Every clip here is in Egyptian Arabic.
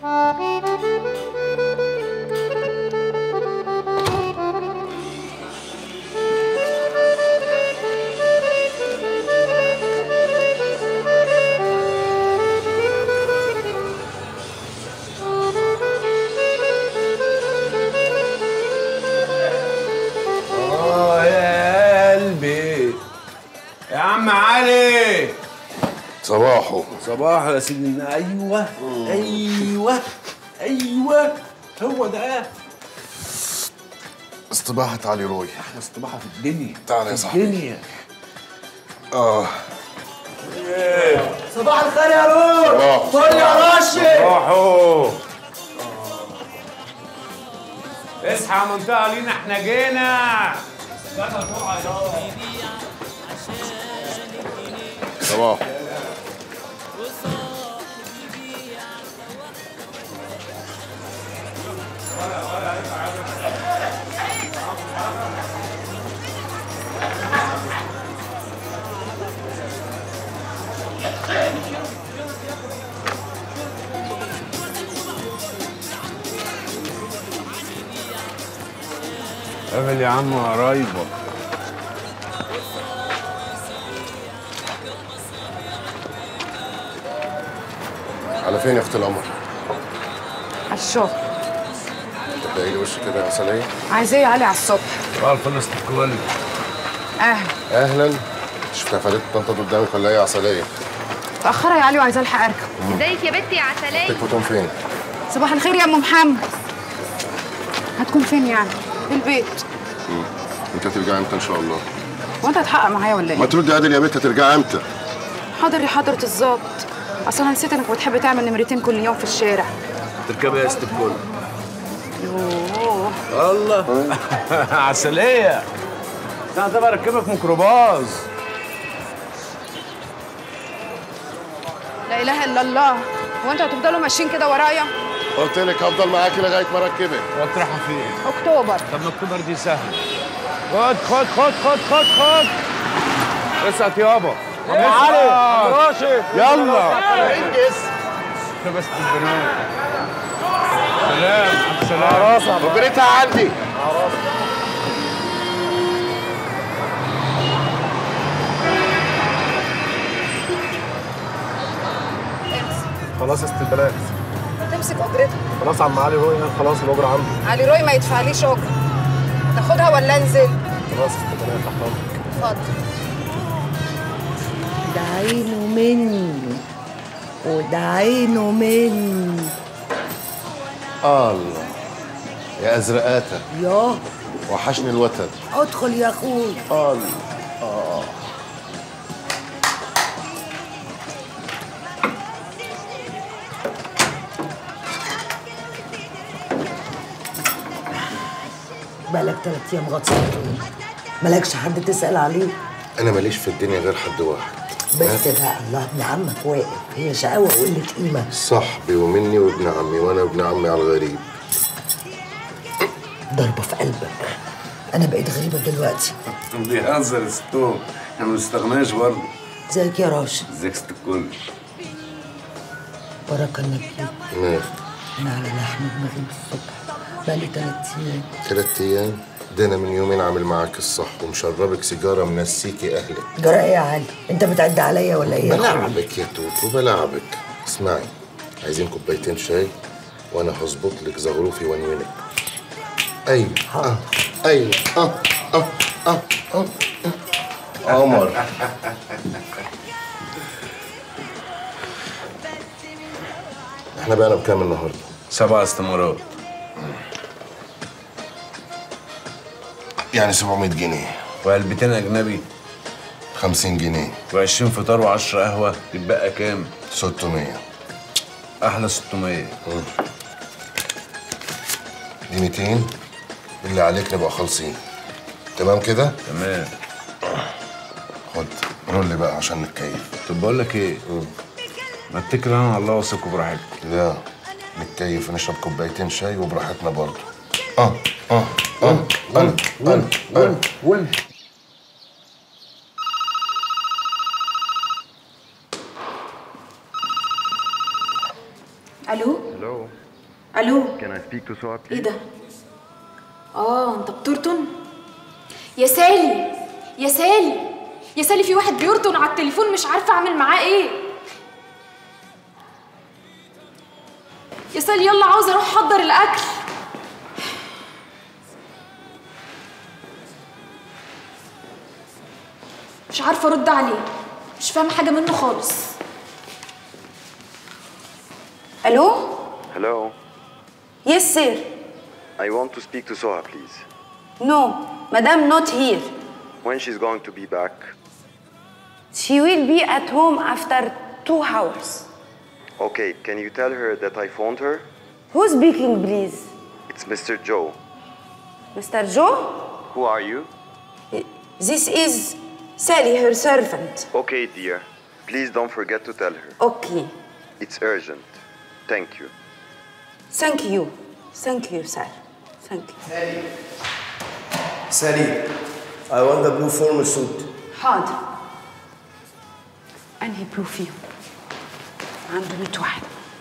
اه يا قلبي يا عم علي صباحه صباح يا سيدنا ايوه ايوه ايوه هو ده استباحة علي روي احلى استباحه في الدنيا تعال يا في صاحبي. الدنيا اه صباح الخير يا روح صباح. فل يا راشد روحوا اصحى يا منطقه لينا احنا جينا صباح قابل يا عم قرايبك على فين يا اخت القمر؟ على الشغل تلاقي لي وش كده يا عسلية عايزاه يا علي على الصبح صباح الفل استقبال اهلا اهلا شفتها خدت طنطا قدامك ولا ايه يا عسلية؟ متأخرة يا علي وعايزة الحق اركب ازيك يا بنتي يا عسلية تكبتون فين؟ صباح الخير يا ام محمد هتكون فين يعني؟ في البيت انت هترجعي امتى ان شاء الله؟ وانت هتحقق معايا ولا ما ايه؟ تردي عادل يا بنت هترجعي امتى؟ حاضر يا حضرة الظابط اصل انا نسيت انك بتحب تعمل نمرتين كل يوم في الشارع تركبي يا استقبال يوه الله عسلية ده انا بركبك ميكروباص لا اله الا الله هو انتوا هتفضلوا ماشيين كده ورايا؟ قلت لك هفضل معاكي لغاية ما اركبك وتروحوا فين؟ اكتوبر طب ما اكتوبر دي سهل خد خد خد خد خد خد اسقط يابا يا علي راشد يلا انجز بس البنات سلام عبد السلام ربنا عندي خلاص استقبالات تمسك اجرتها خلاص عم علي روي خلاص الاجره عنده علي روي ما يدفعليش اجره تاخدها ولا انزل؟ خلاص استقبالات تحت امرك اتفضل ده عينه مني وده عينه مني الله يا ازرقاتة ياه وحشني الوتد ادخل يا اخوي الله بقالك تلات ايام غطسان مالكش حد تسأل عليه انا ماليش في الدنيا غير حد واحد بس بقى الله ابن عمك واقف هي شقاوة وقلة قيمة صاحبي ومني وابن عمي وانا ابن عمي على الغريب ضربة في قلبك أنا بقيت غريبة دلوقتي بيهزر يا ستو احنا ما نستغناش برضه ازيك يا راشد ازيك ست الكل بركة النبي مال أنا على لحم دماغي من الصبح بقالي تلات أيام تلات ايام ده انا من يومين عامل معاك الصح ومشربك سيجاره منسيكي اهلك جرى إيه يا علي؟ أنت بتعد عليا ولا إيه؟ بلعبك يا توت وبلعبك اسمعي عايزين كوبايتين شاي وانا هظبط لك زغروفي وانوينك ايوه اه ايوه اه اه اه اه آه. قمر احنا بقينا بكام النهارده؟ سبع استمارات يعني 700 جنيه وعلبتين اجنبي 50 جنيه و20 فطار و10 قهوه يتبقى كام 600 احلى 600 دي 200 اللي عليك نبقى خالصين تمام كده؟ تمام خد رول بقى عشان نتكيف طب بقول لك ايه ما اتكل انا على الله واثق براحتكم لا نتكيف ونشرب كوبايتين شاي وبراحتنا برضه اه اه اه انا انا انا ون الو Hello, الو can I speak to Soha ايه please? ده اه انت بترطن يا سالي يا سالي يا سالي في واحد بيرطن على التليفون مش عارفه اعمل معاه ايه يا سالي يلا عاوزه اروح احضر الاكل مش عارفه ارد عليه مش فاهمه حاجه منه خالص الو Hello, يس سير I want to speak to Soha please. نو مدام نوت هير When she's going to be back? She will be at home after two hours. Okay, can you tell her that I phoned her? Who's speaking, please? It's Mr. Joe. Mr. Joe? Who are you? This is Sally, her servant. Okay, dear. Please don't forget to tell her. Okay. It's urgent. Thank you. Thank you. Thank you, sir. Thank you. Sally, I want the blue formal suit. حاضر. أنهي بلو فيهم؟ عنده 100 واحد.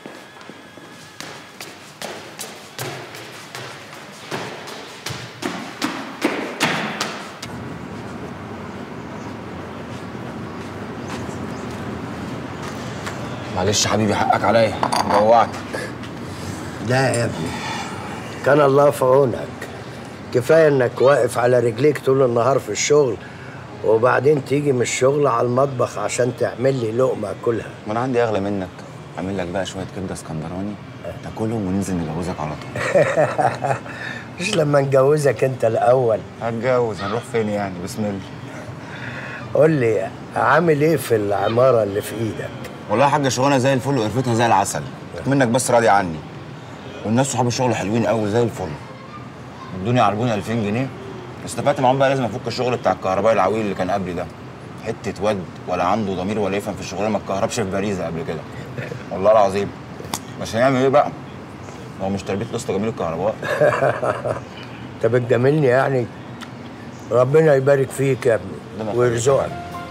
معلش حبيبي حقك عليا جوعتك لا يا ابني كان الله في عونك كفايه انك واقف على رجليك طول النهار في الشغل وبعدين تيجي من الشغل على المطبخ عشان تعمل لي لقمه اكلها ما انا عندي اغلى منك اعمل لك بقى شويه كبده اسكندراني تاكلهم وننزل نجوزك على طول مش لما نجوزك انت الاول هتجوز هنروح فين يعني بسم الله قول لي عامل ايه في العماره اللي في ايدك والله يا حاجه شغلانه زي الفل وقرفتها زي العسل منك بس راضي عني والناس صحاب الشغل حلوين قوي زي الفل ادوني عربوني 2000 جنيه استفدت معاهم بقى لازم افك الشغل بتاع الكهربائي العويل اللي كان قبلي ده حته واد ولا عنده ضمير ولا يفهم في الشغلانه ما اتكهربش في باريزه قبل كده والله العظيم بس هنعمل ايه بقى؟ هو مش تربيه قسط جميل الكهرباء انت بتجاملني يعني ربنا يبارك فيك يا ابني ويرزقك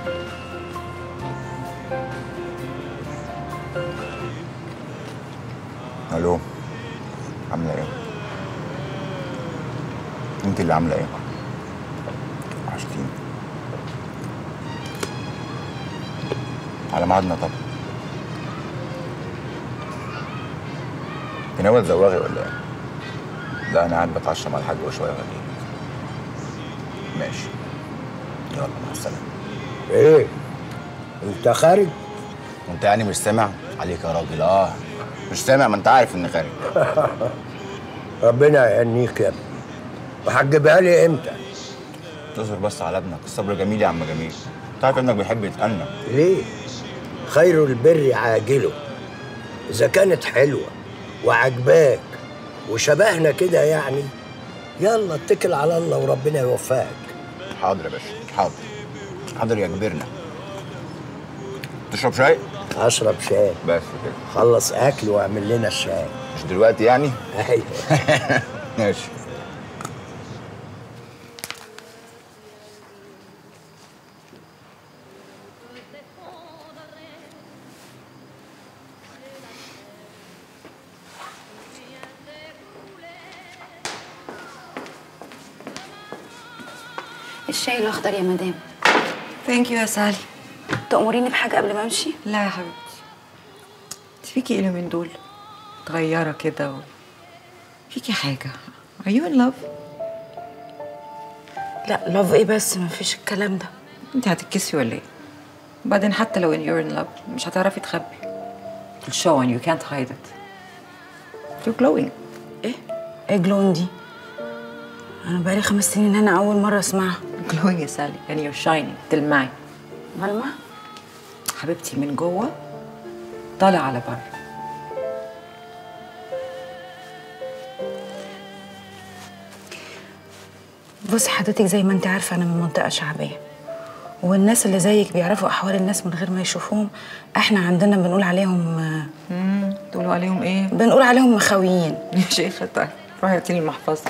الو عامله ايه؟ انت اللي عامله ايه؟ وحشتيني على ميعادنا طب انت ناوي تزوغي ولا ايه؟ لا انا قاعد بتعشى مع الحاج وشويه وهجيلك ماشي يلا مع السلامه ايه انت خارج وانت يعني مش سامع عليك يا راجل اه مش سامع ما انت عارف اني خارج ربنا يهنيك يا ابني وهتجيبها لي امتى تصبر بس على ابنك الصبر جميل يا عم جميل انت عارف ابنك بيحب يتأنى ليه خير البر عاجله اذا كانت حلوه وعجباك وشبهنا كده يعني يلا اتكل على الله وربنا يوفقك حاضر يا باشا حاضر حاضر يا كبرنا تشرب شاي؟ اشرب شاي بس كده خلص اكل واعمل لنا الشاي مش دلوقتي يعني؟ ايوه ماشي الشاي الأخضر يا مدام. ثانك يو يا سالي تأمريني بحاجة قبل ما أمشي؟ لا يا حبيبتي انت فيكي ايه من دول متغيرة كده و... فيكي حاجة Are you in love؟ لا لاف إيه بس مفيش الكلام ده. انت هتتكسي ولا ايه؟ وبعدين حتى لو ان you're in love مش هتعرفي تخبي It'll show and you can't hide it You're glowing إيه؟ إيه جلون دي؟ أنا بقالي خمس سنين هنا أول مرة أسمعها. glowing يا سالي and you're shining تلمعي ملمع؟ حبيبتي من جوه طالع على بره بصي حضرتك زي ما انت عارفة أنا من منطقة شعبية والناس اللي زيك بيعرفوا أحوال الناس من غير ما يشوفوهم احنا عندنا بنقول عليهم امم تقولوا عليهم ايه؟ بنقول عليهم مخاويين يا شيخة طيب روحي هاتي لي المحفظة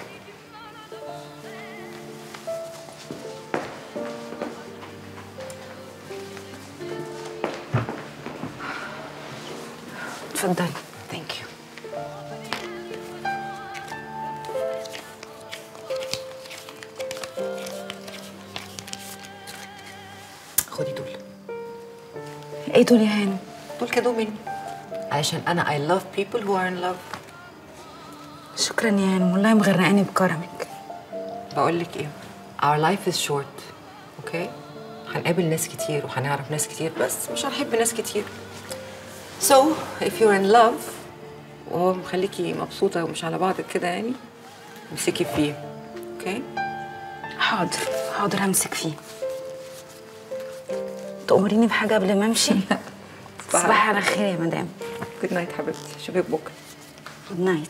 اتفضلي ثانك يو خدي دول ايه دول يا هانم دول كادو مني علشان انا I love people who are in love شكرا يا هانم والله مغرقاني بكرمك بقول لك ايه our life is short اوكي هنقابل ناس كتير وهنعرف ناس كتير بس مش هنحب ناس كتير so if you're in love وهو مخليكي مبسوطة ومش على بعضك كده يعني امسكي فيه اوكي حاضر حاضر همسك فيه تأمريني بحاجة قبل ما امشي تصبحي على خير يا مدام جود نايت حبيبتي اشوفك بكره جود نايت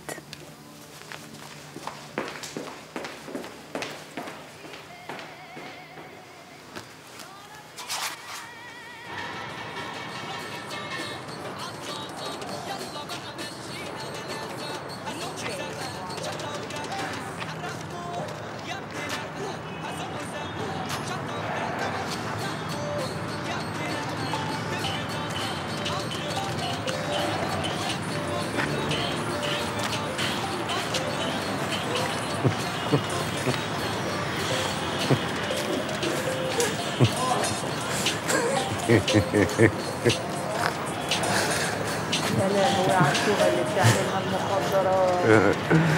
يا لهوي على الشغل اللي بتعملها المخدرات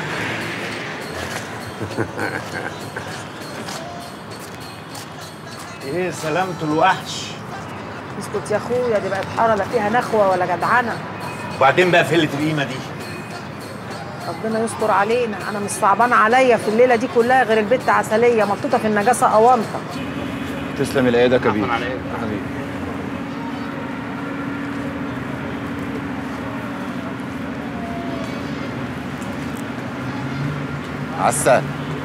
ايه سلامة الوحش اسكت يا اخويا دي بقت حاره لا فيها نخوه ولا جدعنه وبعدين بقى فلة القيمة دي ربنا يستر علينا انا مش صعبان عليا في الليله دي كلها غير البت عسليه مبطوطه في النجاسه اونطه تسلم الايد يا كبير عليك. حبيبي عسل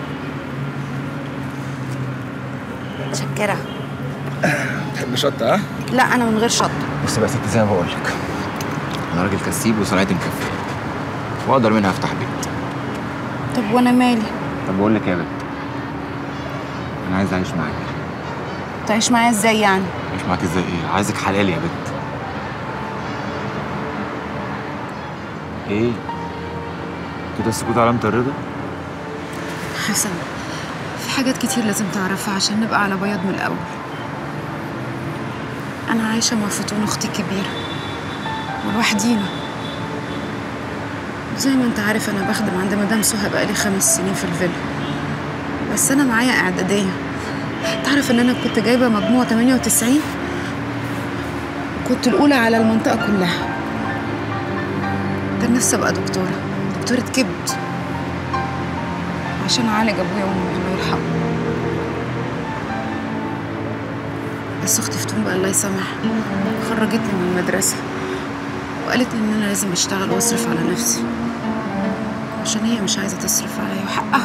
متشكرة تحب شطة ها؟ لا أنا من غير شطة بص بقى يا ستي زي ما بقول لك انا راجل كسيب وصنعتي مكفيه واقدر منها افتح بيت طب وأنا مالي طب بقول لك ايه يا بنت انا عايز اعيش معاك تعيش معايا ازاي يعني اعيش معاك ازاي ايه عايزك حلال يا بنت ايه كده السكوت علامة الرضا حسن في حاجات كتير لازم تعرفها عشان نبقى على بياض من الأول أنا عايشة مع فتون أختي الكبيرة ولوحدينا زي ما أنت عارف أنا بخدم عند مدام سهى بقالي خمس سنين في الفيلا بس أنا معايا إعدادية تعرف إن أنا كنت جايبة مجموع 98 كنت الأولى على المنطقة كلها كان نفسي أبقى دكتورة دكتورة كبد عشان أعالج أبويا وأمي الله يرحمه بس أختي فتون بقى الله يسامحها خرجتني من المدرسة وقالت لي إن أنا لازم أشتغل وأصرف على نفسي عشان هي مش عايزة تصرف عليا وحقها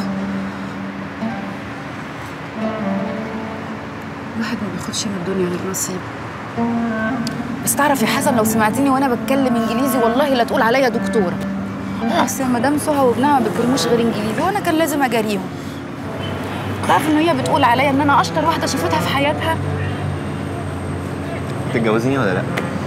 الواحد ما بياخدش من الدنيا غير نصيب بس تعرف يا حسن لو سمعتني وانا بتكلم انجليزي والله لا تقول عليا دكتوره اصل يا مدام سهى وابنها ما بيتكلموش غير انجليزي وانا كان لازم اجاريهم تعرف ان هي بتقول عليا ان انا اشطر واحده شافتها في حياتها تتجوزيني ولا لا؟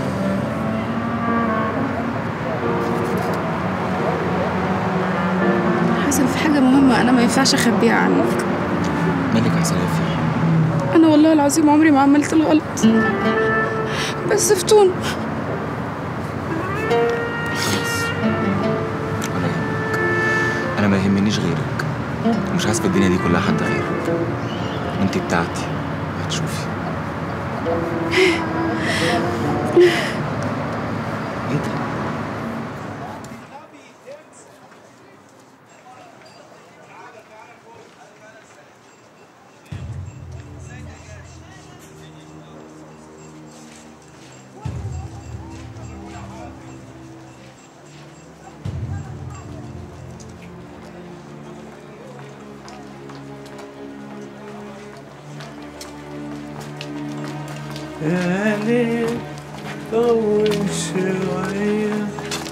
حسن في حاجه مهمه انا ما ينفعش اخبيها عنك مالك يا سلام فيه انا والله العظيم عمري ما عملت الغلط بس فتون ولا يهمك انا ما يهمنيش غيرك مش عايز في الدنيا دي كلها حد غيرك انت بتاعتي هتشوفي ايه ده يا ليل طول شوية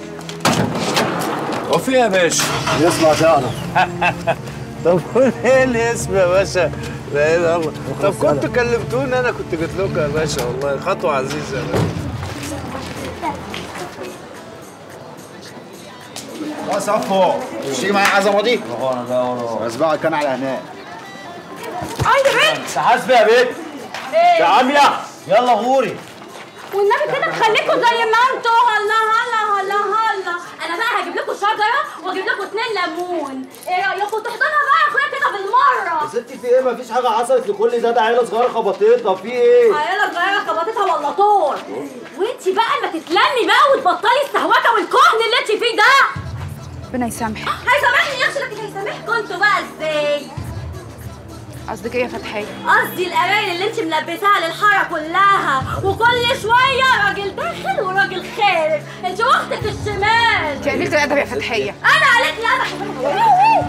وفي يا باشا يطلع تعرف طب قول ايه الاسم يا باشا لا اله الا الله طب كنتوا كلمتوني انا كنت قلت لكم يا باشا والله خطوه عزيزه يا باشا وصف فوق مش تيجي معايا عزمه دي؟ اسبقك انا على هناك عايزه بنت حاسبه يا بنت ايه عامله يلا غوري والنبي كده تخليكوا زي ما انتوا هلا هلا هلا هلا انا بقى هجيب لكم شجره واجيب لكم اتنين ليمون ايه رايكم تحضنها بقى يا اخويا كده بالمره ستي في ايه مفيش حاجه حصلت لكل ده ده عيله صغيره خبطتها في ايه عيالة صغيرة خبطتها ولا طول وانتي بقى ما تتلمي بقى وتبطلي السهوكه والكهن اللي انتي فيه ده ربنا يسامحك هيسامحني يا اخي لكن هيسامحكوا انتوا بقى ازاي قصدك ايه يا فتحيه قصدي الاماني اللي انت ملبساها للحاره كلها وكل شويه راجل داخل وراجل خارج انت اختك الشمال انت قليله الادب يا فتحيه انا عليك لا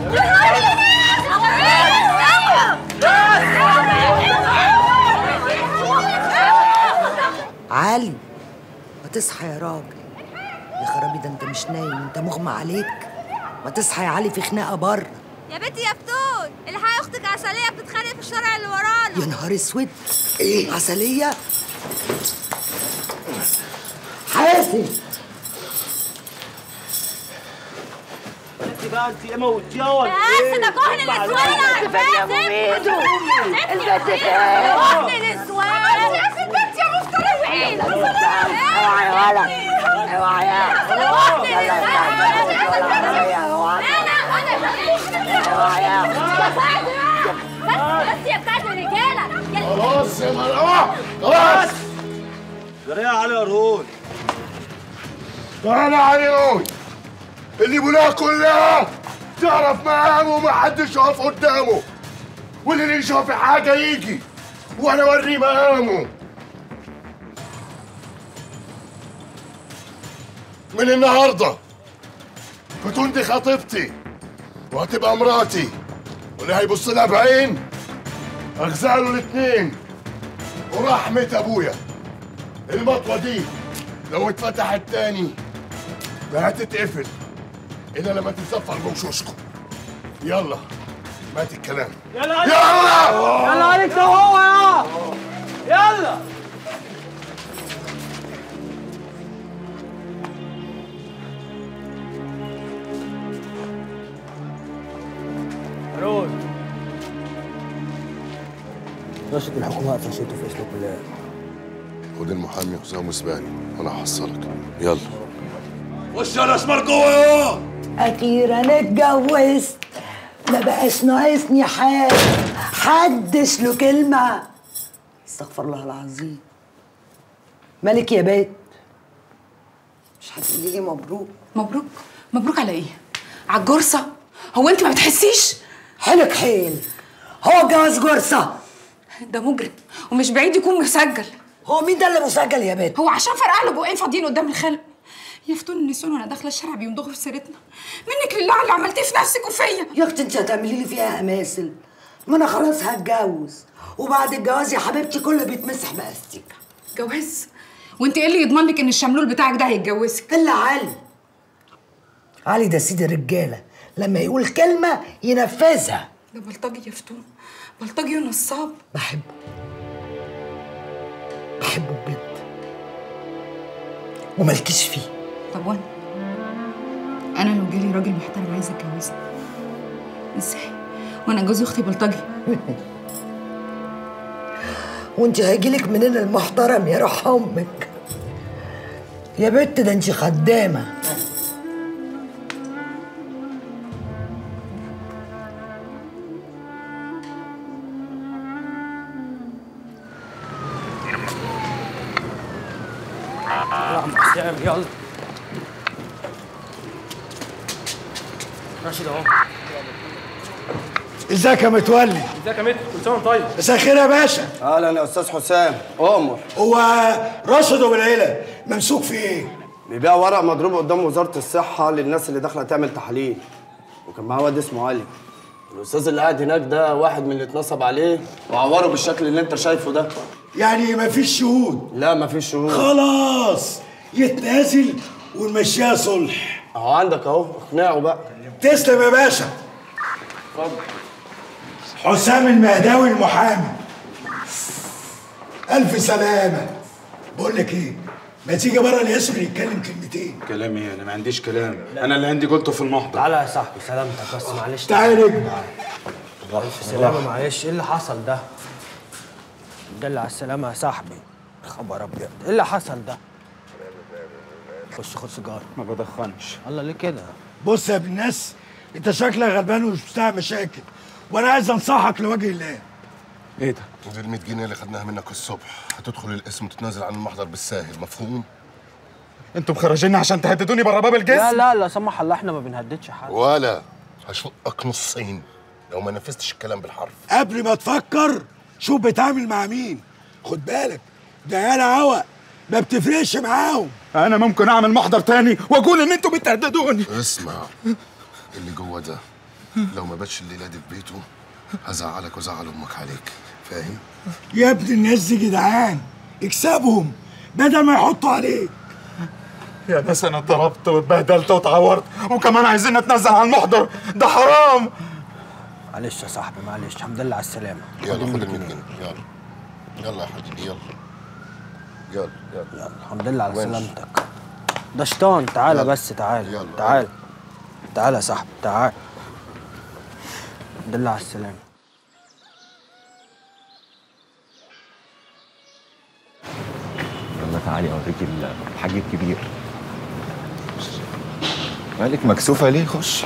علي ما تصحى يا راجل يا خرابي ده انت مش نايم انت مغمى عليك ما تصحى يا علي في خناقه بره يا بنتي يا فتون الحقي اختك عسليه بتتخانق في الشارع اللي ورانا يا نهار اسود ايه عسليه حاسب انت بقى انت ايه موتيها ولا بس ده كهن النسوان انا عارفاه البنت كهن النسوان يا ست انت يا مفترض ايه اوعى يا ولد اوعى يا بس يا بتاعت الرجاله خلاص يا مروه خلاص جري يا علي قرون تعالى عليون اللي بناها كلها تعرف مقامه ومحدش يقف قدامه واللي يشوف حاجه يجي وانا اوريه مقامه من النهارده فتون دي خطيبتي وهتبقى مراتي واللي هيبص لها بعين اغزاله الاتنين ورحمة ابويا المطوة دي لو اتفتحت تاني ما هتتقفل الا لما تتصفر بوشوشكم يلا مات الكلام يلا يلا يلا عليك ده هو يا يلا روز رشد الحكومه قفشته في اسم الله خد المحامي حسام وسباني وانا هحصلك يلا خش يا اسمر جوه يا اخيرا اتجوزت ما بقاش ناقصني حاجه حدش له كلمه استغفر الله العظيم مالك يا بيت مش هتقولي لي مبروك مبروك مبروك على ايه على الجرصه هو انت ما بتحسيش حيلك حيل هو جواز جرصه ده مجرم ومش بعيد يكون مسجل هو مين ده اللي مسجل يا بنت هو عشان فرقع له بقين فاضيين قدام الخلق يا فتون النسوان وانا داخله الشارع بيمضغوا في سيرتنا منك لله على اللي عملتيه في نفسك وفيا يا اختي انت هتعملي لي فيها اماثل ما انا خلاص هتجوز وبعد الجواز يا حبيبتي كله بيتمسح باستيكه جواز وانت ايه اللي يضمن لك ان الشملول بتاعك ده هيتجوزك الا علي علي ده سيد الرجاله لما يقول كلمه ينفذها ده بلطجي يا فتون بلطجي ونصاب بحبه بحبه بجد ومالكيش فيه طب وانا انا لو جالي راجل محترم عايز يتجوزني ازاي وانا جوز اختي بلطجي وانت هيجيلك منين المحترم يا روح امك يا بت ده انت خدامه يلا يلا راشد اهو ازيك يا متولي ازيك يا متر كل سنه وانت طيب مساء الخير يا باشا اهلا يا استاذ حسام امر هو راشد ابو العيله ممسوك في ايه بيبيع ورق مضروب قدام وزاره الصحه للناس اللي داخله تعمل تحاليل وكان معاه واد اسمه علي الاستاذ اللي قاعد هناك ده واحد من اللي اتنصب عليه وعوره بالشكل اللي انت شايفه ده يعني مفيش شهود لا مفيش شهود خلاص يتنازل ونمشيها صلح اهو عندك اهو اقنعه بقى تسلم يا باشا اتفضل حسام المهداوي المحامي الف سلامه بقول لك ايه ما تيجي بره الاسم نتكلم كلمتين كلام ايه انا ما عنديش كلام انا اللي عندي قلته في المحضر تعالى يا صاحبي سلامتك بس معلش تعالى يا نجم الف سلامة معلش ايه اللي حصل ده؟ دل على السلامة يا صاحبي خبر ابيض ايه اللي حصل ده؟ خش خد سيجارة ما بدخنش الله ليه كده؟ بص يا ابن الناس انت شكلك غلبان ومش بتاع مشاكل وانا عايز انصحك لوجه الله ايه ده؟ ودي ال 100 جنيه اللي خدناها منك الصبح هتدخل الاسم وتتنازل عن المحضر بالساهل مفهوم؟ انتوا مخرجيني عشان تهددوني بره باب الجسم لا لا لا سمح الله احنا ما بنهددش حد ولا هشقك نصين لو ما نفذتش الكلام بالحرف قبل ما تفكر شوف بتعامل مع مين خد بالك ده عيال عوق ما بتفرقش معاهم انا ممكن اعمل محضر تاني واقول ان انتوا بتهددوني اسمع اللي جوه ده لو ما باتش الليله دي في بيته هزعلك وزعل امك عليك فاهم؟ يا ابن الناس دي جدعان اكسبهم بدل ما يحطوا عليك يا ناس انا اتضربت واتبهدلت واتعورت وكمان عايزين اتنزل عن المحضر ده حرام معلش يا صاحبي معلش الحمد لله على السلامة يلا خد ال 100 جنيه يلا يلا يا حبيبي يلا يلا يلا الحمد لله على وين؟ سلامتك ده شيطان تعالى يلا. بس تعالى يلا. تعالى تعالى يا صاحبي تعالى الحمد لله على السلامة يلا تعالي اوريك الحاج الكبير مالك مكسوفه ليه خش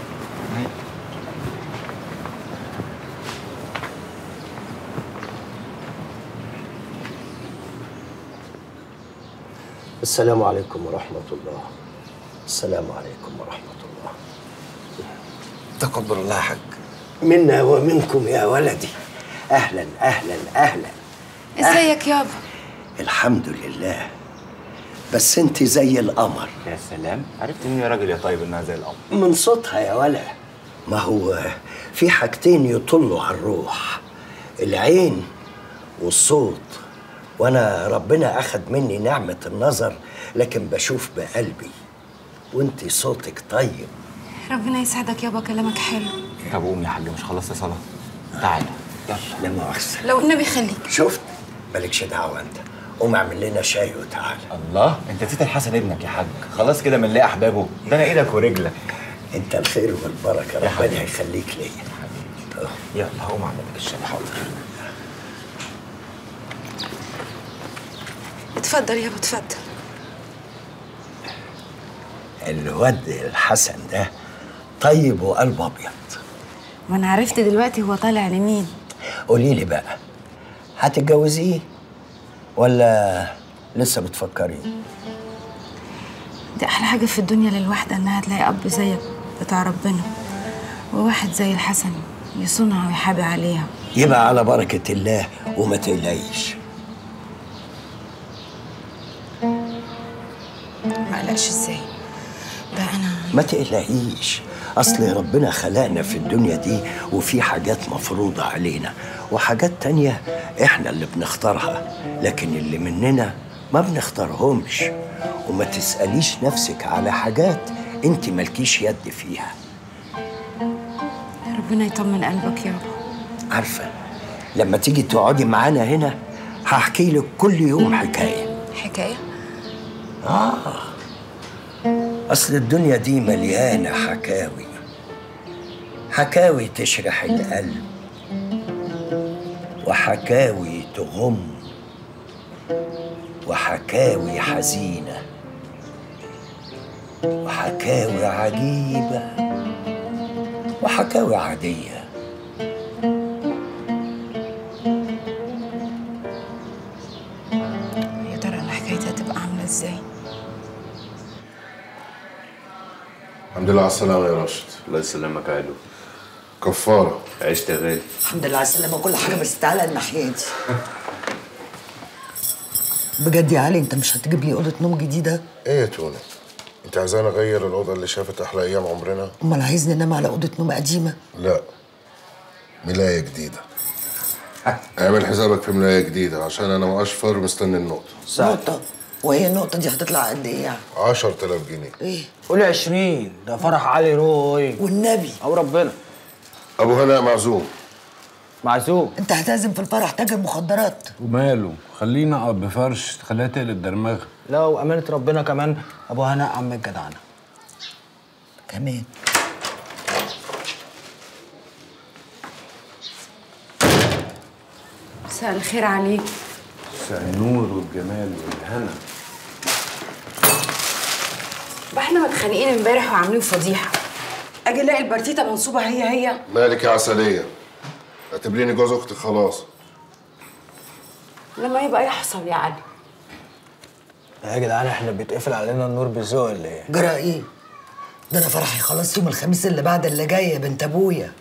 السلام عليكم ورحمة الله السلام عليكم ورحمة الله تقبل الله يا حاج منا ومنكم يا ولدي أهلا أهلا أهلا ازيك يابا الحمد لله بس انت زي القمر يا سلام عرفت مين يا راجل يا طيب انها زي القمر من صوتها يا ولا ما هو في حاجتين يطلوا على الروح العين والصوت وانا ربنا اخد مني نعمة النظر لكن بشوف بقلبي وانت صوتك طيب ربنا يسعدك يابا كلامك حلو طب قوم يا حاج مش خلصت صلاه تعالى يلا لا مؤاخذة لو النبي خليك شفت مالكش دعوة انت قوم اعمل لنا شاي وتعالى الله انت نسيت الحسن ابنك يا حاج خلاص كده من ليه احبابه ده انا ايدك ورجلك انت الخير والبركة ربنا يخليك ليا يلا هقوم اعمل لك الشاي حاضر اتفضل يابا اتفضل الواد الحسن ده طيب وقلب ابيض ما انا عرفت دلوقتي هو طالع لمين قولي لي بقى هتتجوزيه ولا لسه بتفكري دي احلى حاجه في الدنيا للواحده انها تلاقي اب زيك بتاع ربنا وواحد زي الحسن يصونها ويحابي عليها يبقى على بركة الله وما تقلقيش ما قلقش ازاي ده انا ما تقلقيش اصل ربنا خلقنا في الدنيا دي وفي حاجات مفروضة علينا وحاجات تانية احنا اللي بنختارها لكن اللي مننا ما بنختارهمش وما تسأليش نفسك على حاجات انت مالكيش يد فيها ربنا يطمن قلبك يابا عارفة لما تيجي تقعدي معانا هنا هحكي لك كل يوم حكاية حكايه آه أصل الدنيا دي مليانة حكاوي حكاوي تشرح القلب وحكاوي تغم وحكاوي حزينة وحكاوي عجيبة وحكاوي عادية يا ترى انا حكايتي هتبقى عامله ازاي الحمد لله على السلامة يا راشد الله يسلمك يا علو كفارة عشت يا غالي الحمد لله على السلامة وكل حاجة بس تعالى الناحية دي بجد يا علي انت مش هتجيب لي أوضة نوم جديدة؟ ايه يا توني انت عايزاني اغير الأوضة اللي شافت أحلى أيام عمرنا؟ أمال عايزني أنام على أوضة نوم قديمة؟ لا ملاية جديدة اعمل حسابك في ملاية جديدة عشان أنا مقشفر مستني النقطة نقطة وهي النقطة دي هتطلع قد إيه يعني؟ 10000 جنيه إيه؟ قول 20 ده فرح علي روي والنبي او ربنا أبو هناء معزوم معزوم أنت هتعزم في الفرح تاجر مخدرات وماله خلينا اقعد بفرش تخليها تقلب درمغه لا وامانه ربنا كمان ابو هناء عم الجدعنه كمان مساء الخير عليك مساء النور والجمال والهنا بقى احنا متخانقين امبارح وعاملين فضيحه اجي الاقي البرتيته منصوبه هي هي مالك يا عسلية اعتبريني جوز اختك خلاص لما يبقى يحصل يا علي يا جدعان احنا بيتقفل علينا النور بالذوق ولا ايه؟ جرى ايه؟ ده انا فرحي خلاص يوم الخميس اللي بعد اللي جاي يا بنت ابويا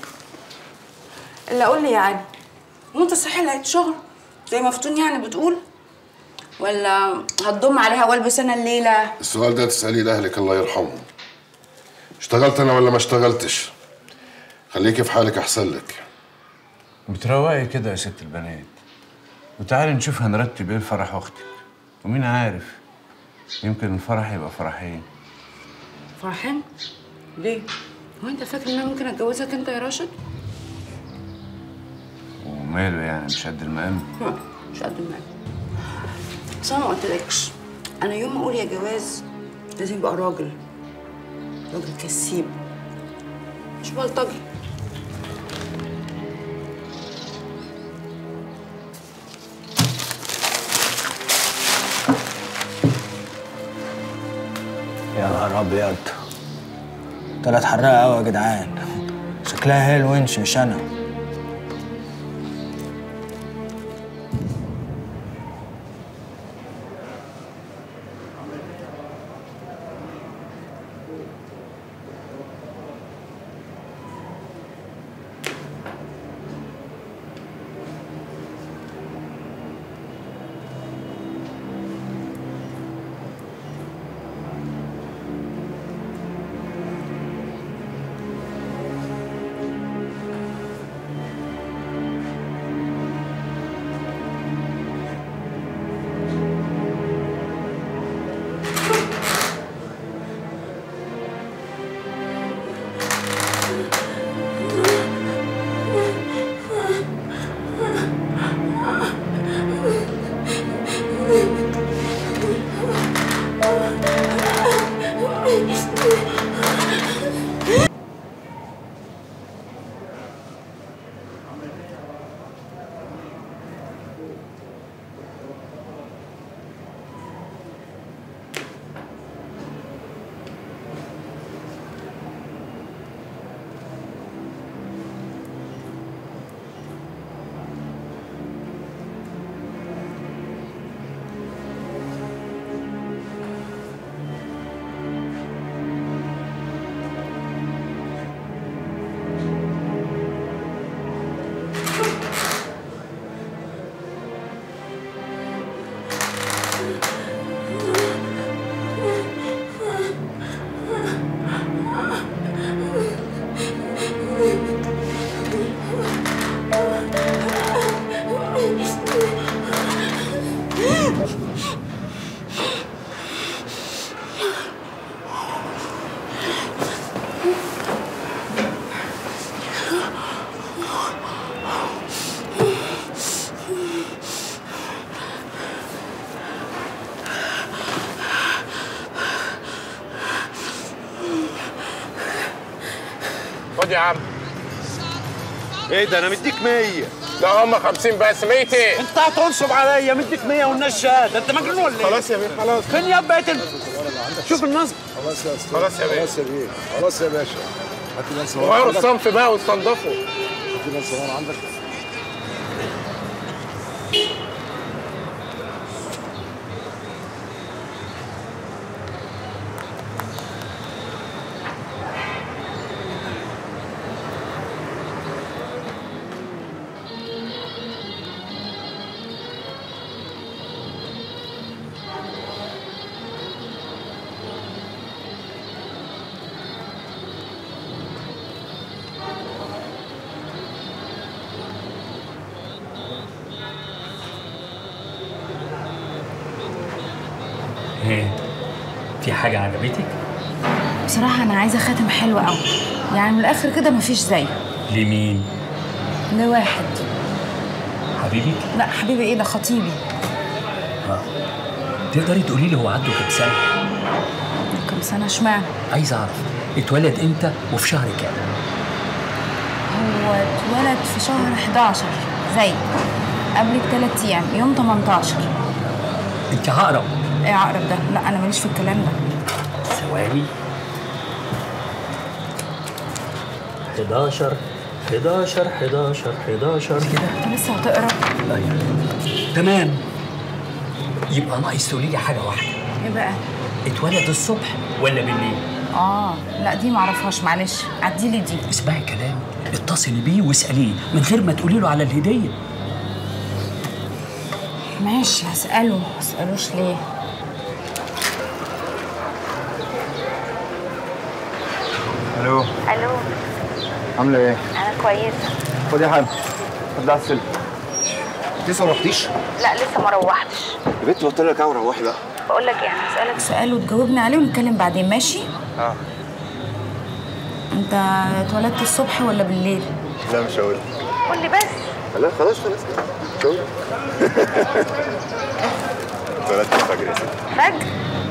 الا قول لي يا علي وانت صحيح لقيت شغل زي مفتون يعني بتقول ولا هتضم عليها والبس انا الليله السؤال ده تسأليه لأهلك الله يرحمهم اشتغلت أنا ولا ما اشتغلتش خليكي في حالك أحسن لك بتروقي كده يا ست البنات وتعالي نشوف هنرتب ايه لفرح اختك ومين عارف يمكن الفرح يبقى فرحين فرحان ليه هو انت فاكر ان انا ممكن اتجوزك انت يا راشد وماله يعني مش قد المقام ها، مش قد المال بس انا ما قلتلكش انا يوم ما اقول يا جواز لازم يبقى راجل راجل كسيب مش بلطجي يا نهار ابيض طلعت حراقه قوي يا جدعان شكلها هي الونش مش انا خد يا عم ايه ده انا مديك 100 لا هم 50 بس 100 ايه انت هتنصب عليا مديك 100 والناس شهاده انت مجنون ولا ايه؟ خلاص يا بيه خلاص فين يا بقيت انت؟ شوف النصب خلاص يا استاذ خلاص يا بيه. خلاص يا بيه خلاص يا باشا هات لي ناس وغيروا الصنف بقى واستنضفوا هات لي ناس صغيره عندك ايه في حاجة عجبتك؟ بصراحه انا عايزه خاتم حلو قوي يعني من الاخر كده مفيش زيه لمين؟ لواحد حبيبك؟ لا حبيبي ايه ده خطيبي تقدري تقولي لي هو عنده كام سنه كم سنة اشمعنى؟ عايز اعرف اتولد امتى وفي شهر كام هو اتولد في شهر 11 زي قبل بثلاث ايام يوم 18 انت عقرب ايه عقرب ده؟ لا انا ماليش في الكلام ده ثواني 11 11 11 11 كده انت لسه هتقرا؟ تمام يبقى ناقص تقولي لي حاجه واحده ايه بقى؟ اتولد الصبح ولا بالليل اه لا دي معرفهاش معلش عديلي دي اسمعي كلام اتصلي بيه واساليه من غير ما تقولي له على الهديه ماشي هسأله هسألوش ليه الو الو عامله ايه؟ انا كويسه خد يا حاج خد على السلم لسه ما رحتيش؟ لا لسه ما روحتش يا بنت قلت لك اوعى روحي بقى بقول لك ايه انا هسالك سؤال وتجاوبني عليه ونتكلم بعدين ماشي؟ اه انت اتولدت الصبح ولا بالليل؟ لا مش هقول قول لي بس لا خلاص خلاص مش هقول اتولدت الفجر يا ستي فجر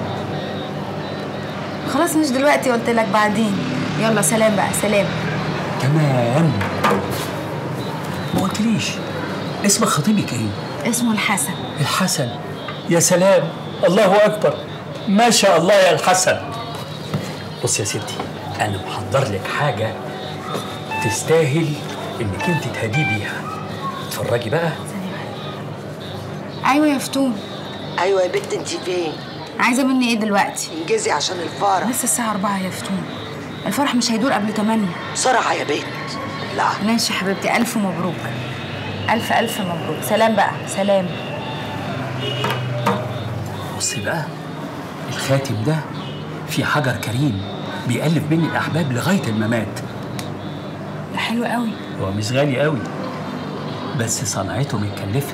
خلاص مش دلوقتي قلت لك بعدين يلا سلام بقى سلام كمان ما قلتليش اسم خطيبك ايه اسمه الحسن الحسن يا سلام الله اكبر ما شاء الله يا الحسن بص يا ستي انا محضر لك حاجه تستاهل انك انت تهدي بيها اتفرجي بقى ايوه يا فتون ايوه يا بنت انت فين عايزه مني ايه دلوقتي انجزي عشان الفرح لسه الساعه 4 يا فتون الفرح مش هيدور قبل 8 بسرعه يا بنت لا ماشي يا حبيبتي الف مبروك الف الف مبروك سلام بقى سلام بصي بقى الخاتم ده في حجر كريم بيألف بين الأحباب لغاية الممات ده حلو قوي هو مش غالي قوي بس صنعته متكلفة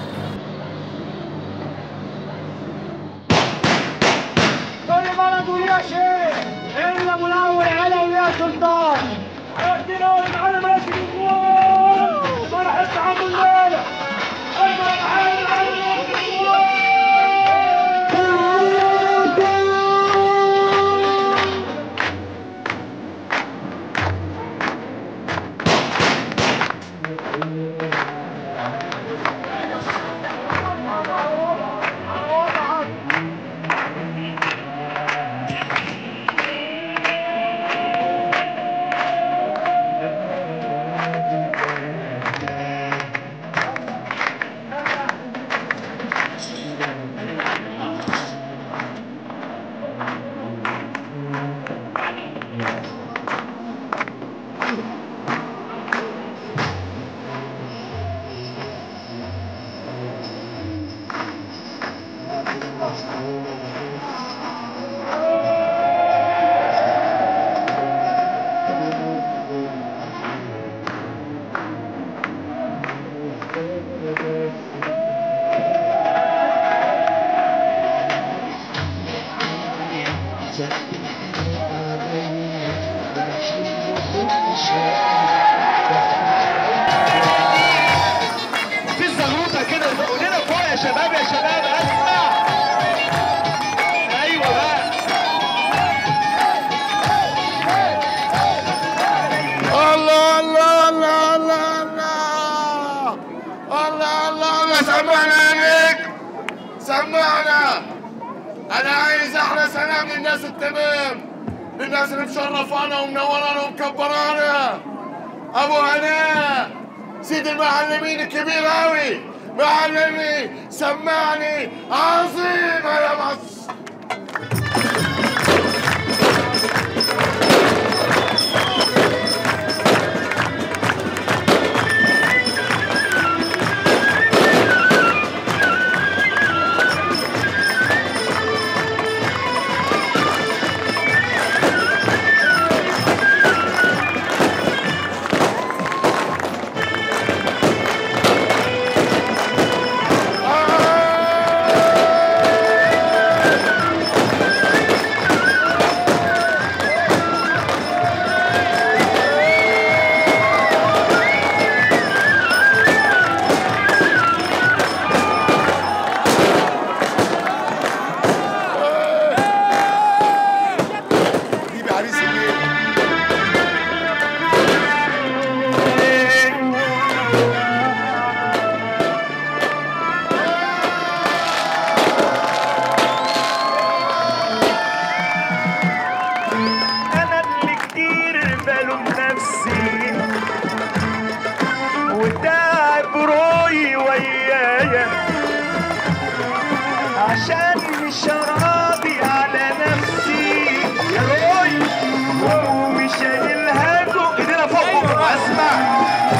كل بلد وليها شيء الا منور على وليها سلطان اهدنا ولمعنا ماشي بالقوة فرحة عم الليلة اكبر حال على في الزغروطه كده قولنا فوق يا شباب يا شباب اسمع ايوه بقى الله الله الله الله الله الله الله الله سمعنا عليك سمعنا انا عايز احلى سلام للناس التمام للناس اللي مشرفانا ومنورانا ومكبرانا ابو هناء سيد المعلمين الكبير اوي معلمي سمعني عظيم يا مصر ألوم نفسي وتعب روحي ويايا عشان مش راضي على نفسي يا روي ومش شايلها فوق ايدينا فوق اسمع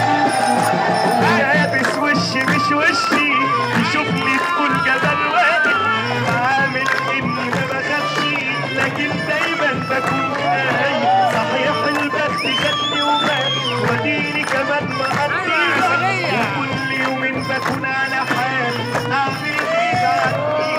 لابس وشي مش وشي يشوفني في كل جبل واقف عامل اني ما بخافش لكن دايما بكون خايف صحيح البخت جاتني ومات وديني كمان مقضي وكل يومين بكون على حال اعمل ايه بعدي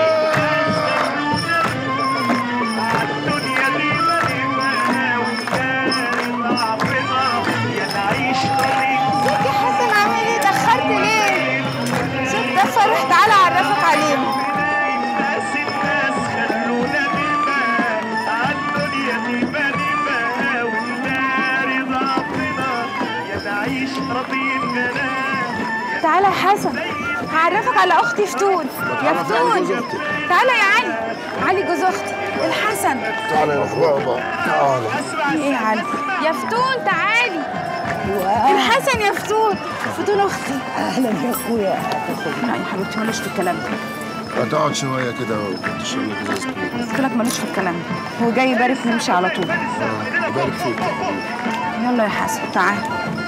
الدنيا دي مليانة وكان ضعفنا يا نعيش طريق يا حسن عامل ايه اتأخرت ليه؟ شوف ده فرح تعالى اعرفك عليهم الناس الناس خلونا نبقى عالدنيا دي بنبقى ونداري ضعفنا يا نعيش راضيين غناه تعالى يا حسن هعرفك على اختي فتون يا فتون تعالى يا علي علي جوز اختي الحسن تعالى يا اخويا تعالى ايه يا علي يا فتون تعالي الحسن يا فتون فتون اختي اهلا يا اخويا لا يا حبيبتي مالوش في الكلام ده هتقعد شويه كده وتشرب لك ازاز كويس قلت لك مالوش في الكلام ده هو جاي يبارك نمشي على طول اه يبارك فيك يا حبيبي يلا يا حسن تعال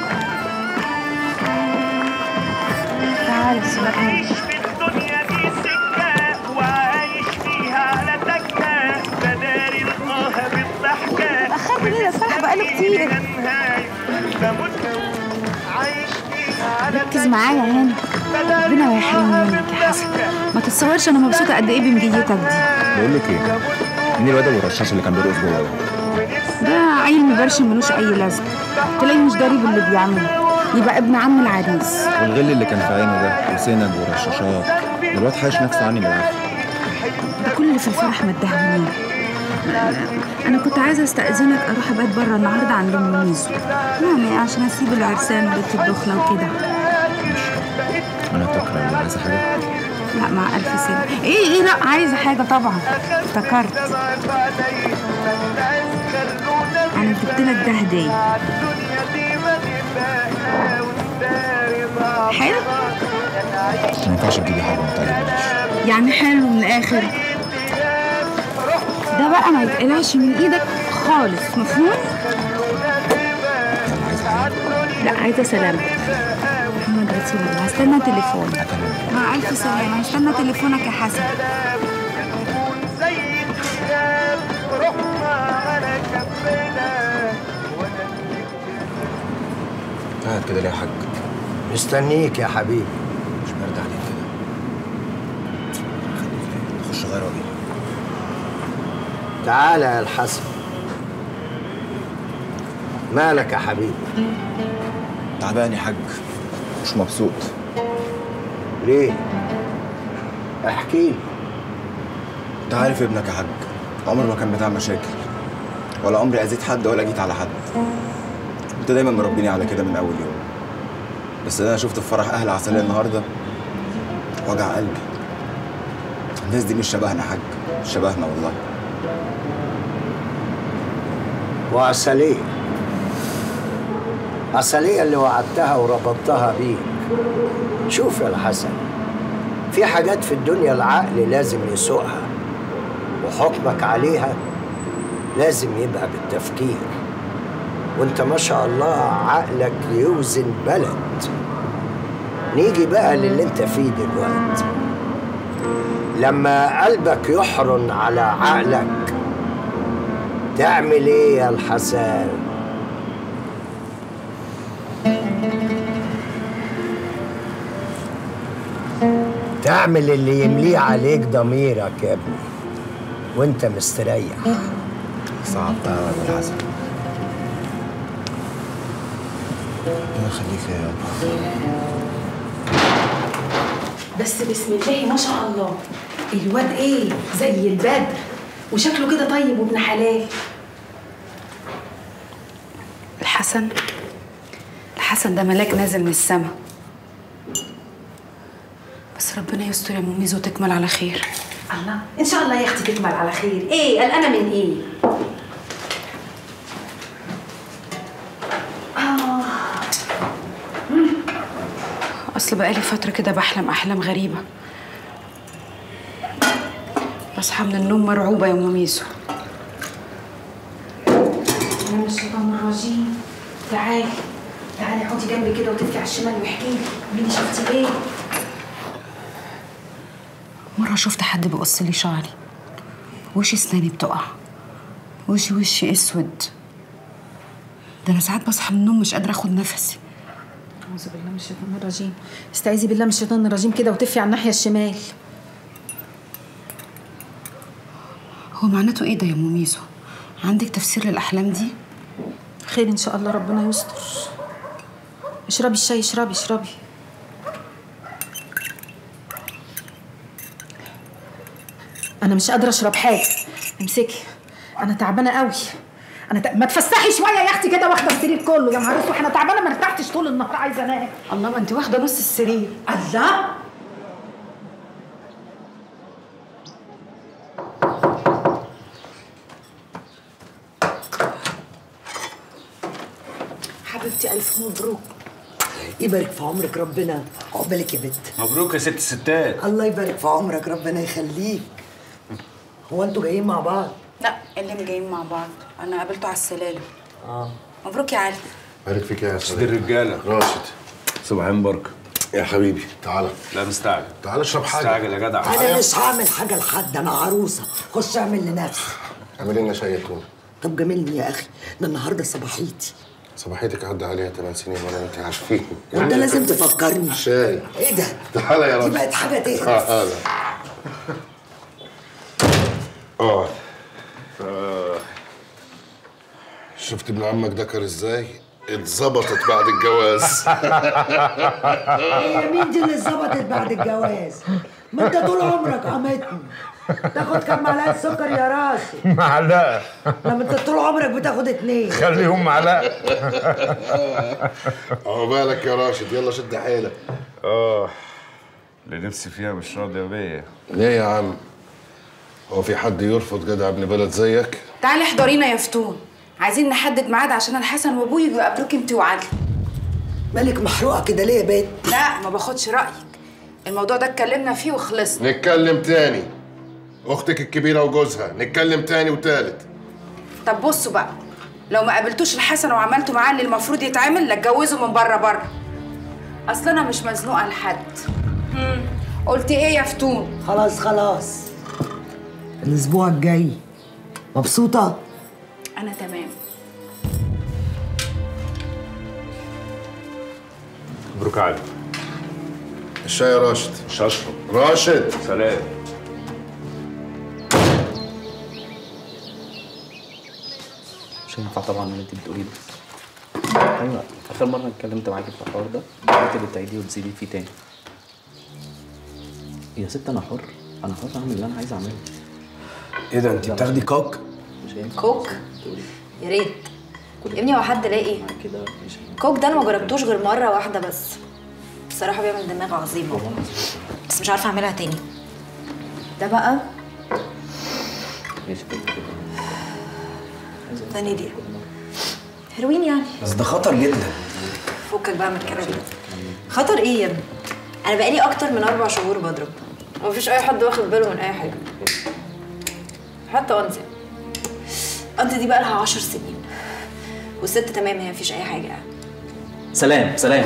تعال سيبك مني الدنيا دي سكة وعايش فيها على تكة بداري القاها بالضحكة اتأخرت ليه ده الفرح بقاله كتير بموت عايش فيها على ركز معايا هنا ربنا ما يحرمني منك يا حسن ما تتصورش انا مبسوطه قد ايه بمجيتك دي بقول لك ايه مين الواد ابو الرشاش اللي كان بيرقص جوه ده؟ ده عيل مبرشم ملوش اي لازمه تلاقيه مش داري باللي بيعمله يبقى ابن عم العريس والغل اللي كان في عينه ده وسنج ورشاشات ده الواد حايش نفسه عني بالعافيه ده كل اللي في الفرح مدهونين انا كنت عايزه استاذنك اروح ابات بره النهارده عند ام ميزو يعني عشان اسيب العرسان وبيت الدخله وكده انا تكره ولا عايزه حاجه لا مع الف سنه ايه ايه لا عايزه حاجه طبعا افتكرت انا جبت لك ده هديه حلو ما ينفعش تجيبي حاجه ما تعجبنيش يعني حلو من الاخر ده بقى ما يتقلعش من ايدك خالص مفهوم لا عايزه سلامتك محمد رسول الله هستنى تليفون مع الف سلامه هستنى تليفونك يا حسن زي الكتاب رحنا على كفنا قاعد كده ليه يا حاج مستنيك يا حبيبي مش برد عليك كده خليك ليه خش غير واجي تعالى يا الحسن مالك يا حبيبي تعبان يا حاج مش مبسوط ليه احكي لي انت عارف ابنك يا حاج عمره ما كان بتاع مشاكل ولا عمري اذيت حد ولا جيت على حد انت دايما مربيني على كده من اول يوم بس اللي انا شفته في فرح اهل عسلية النهارده وجع قلبي الناس دي مش شبهنا يا حاج مش شبهنا والله وعسلية عسلية اللي وعدتها وربطتها بيك شوف يا الحسن في حاجات في الدنيا العقل لازم يسوقها وحكمك عليها لازم يبقى بالتفكير وانت ما شاء الله عقلك يوزن بلد نيجي بقى للي انت فيه دلوقتي لما قلبك يحرن على عقلك تعمل ايه يا الحسن تعمل اللي يمليه عليك ضميرك يا ابني وانت مستريح صعبتها يا ابو الحسن ربنا يخليك يا يابا بس بسم الله ما شاء الله الواد ايه زي البدر وشكله كده طيب وابن حلال الحسن الحسن ده ملاك نازل من السما بس ربنا يستر يا ماميز وتكمل على خير الله ان شاء الله يا اختي تكمل على خير ايه قلقانه من ايه اصل بقالي فتره كده بحلم احلام غريبه بصحى من النوم مرعوبه يا ام ميسو انا مش الشيطان الرجيم تعالي تعالي اقعدي جنبي كده وتدفي على الشمال واحكي لي قولي لي شفتي ايه مره شفت حد بيقص لي شعري وشي اسناني بتقع وشي وشي اسود ده انا ساعات بصحى من النوم مش قادره اخد نفسي اعوذ بالله من الشيطان الرجيم استعيذي بالله من الشيطان الرجيم كده وتفي على الناحيه الشمال هو معناته ايه ده يا ام ميسو عندك تفسير للاحلام دي خير ان شاء الله ربنا يستر اشربي الشاي اشربي اشربي انا مش قادره اشرب حاجه امسكي انا تعبانه قوي انا ت... ما تفسحي شويه يا اختي كده واخده السرير كله يا نهار اسود انا تعبانه ما ارتحتش طول النهار عايزه انام الله ما انت واخده نص السرير الله حبيبتي الف مبروك يبارك في عمرك ربنا عقبالك يا بنت مبروك يا ست الستات الله يبارك في عمرك ربنا يخليك هو انتوا جايين مع بعض لا اللي جايين مع بعض انا قابلته على السلالم اه مبروك يا علي بارك فيك يا سيد الرجاله راشد صباحين بركه يا حبيبي تعالى لا مستعجل تعالى اشرب حاجه مستعجل يا جدع انا مش هعمل حاجه لحد انا عروسه خش اعمل لنفسي اعمل لنا شاي يا توني طب جاملني يا اخي ده النهارده صباحيتي صباحيتك عدى عليها 8 سنين وانا انت عارفين وانت لازم تفكرني شاي ايه ده تعالى يا دي راجل بقت حاجه تقرف تعالى اه آه. شفت ابن عمك دكر ازاي؟ اتظبطت بعد الجواز هي مين دي اللي اتظبطت بعد الجواز؟ ما انت طول عمرك قمتني تاخد كام معلقه سكر يا راشد معلقه لما انت طول عمرك بتاخد اتنين خليهم معلقه عقبالك يا راشد يلا شد حيلك اه اللي نفسي فيها مش راضيه بيا ليه يا عم؟ هو في حد يرفض جدع ابن بلد زيك؟ تعالي احضرينا يا فتون عايزين نحدد ميعاد عشان الحسن وابوي يجوا يقابلوك انت وعلي مالك محروقه كده ليه يا بنت؟ لا ما باخدش رايك الموضوع ده اتكلمنا فيه وخلصنا نتكلم تاني اختك الكبيره وجوزها نتكلم تاني وتالت طب بصوا بقى لو ما قابلتوش الحسن وعملتوا معاه اللي المفروض يتعمل لا اتجوزوا من بره بره اصل انا مش مزنوقه لحد هم، قلت ايه يا فتون خلاص خلاص الاسبوع الجاي مبسوطه؟ انا تمام مبروك علي الشاي يا راشد مش هشرب راشد سلام مش هينفع طبعا اللي انت بتقوليه ده ايوه اخر مره اتكلمت معاكي في الحوار ده قلت لي تعيديه وتزيدي فيه تاني يا ست انا حر انا حر اعمل اللي انا عايز اعمله ايه ده انت بتاخدي كوك؟ مش هينفع كوك يا ريت يا ابني هو حد لاقي كده مش هينفع كوك ده انا ما جربتوش غير مره واحده بس بصراحه بيعمل دماغ عظيمه بس مش عارفه اعملها تاني ده بقى ماشي كده كده ثاني دي هيروين يعني بس ده خطر جدا فكك بقى من الكلام ده خطر ايه يا ابني انا بقالي اكتر من اربع شهور بضرب ومفيش اي حد واخد باله من اي حاجه حتى انت انت دي بقى لها 10 سنين والست تمام هي مفيش اي حاجه يعني سلام سلام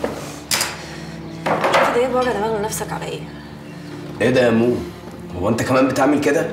شوف انت جايب وجع دماغ لنفسك على ايه ايه ده يا مو؟ هو انت كمان بتعمل كده؟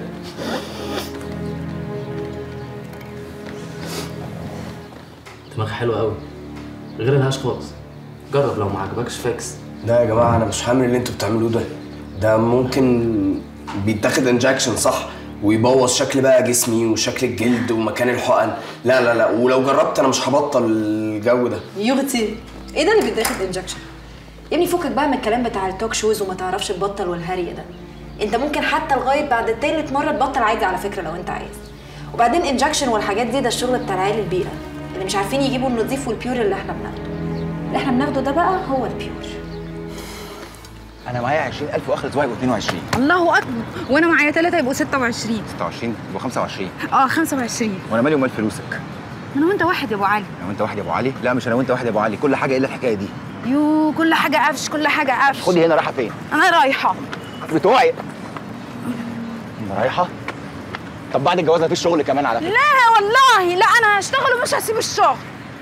دماغ حلو قوي غير الهاش خالص جرب لو ما عجبكش فاكس لا يا جماعه انا مش هعمل اللي انتوا بتعملوه ده ده ممكن بيتاخد انجكشن صح ويبوظ شكل بقى جسمي وشكل الجلد ومكان الحقن لا لا لا ولو جربت انا مش هبطل الجو ده يغتي ايه ده اللي بيتاخد انجكشن يا ابني فكك بقى من الكلام بتاع التوك شوز وما تعرفش تبطل والهري ده انت ممكن حتى لغايه بعد تالت مره تبطل عادي على فكره لو انت عايز وبعدين انجكشن والحاجات دي ده الشغل بتاع العيال البيئه اللي مش عارفين يجيبوا النظيف والبيور اللي احنا بناخده اللي احنا بناخده ده بقى هو البيور انا معايا 20000 واخر اسبوع يبقوا 22 الله اكبر وانا معايا ثلاثه يبقوا 26 26 يبقوا 25 اه 25 وانا مالي ومال فلوسك انا وانت واحد يا ابو علي انا وانت واحد يا ابو علي لا مش انا وانت واحد يا ابو علي كل حاجه الا الحكايه دي يو كل حاجه قفش كل حاجه قفش خدي هنا رايحه فين انا رايحه بتوعي رايحه طب بعد الجواز مفيش شغل كمان على فكره لا والله لا انا هشتغل ومش هسيب الشغل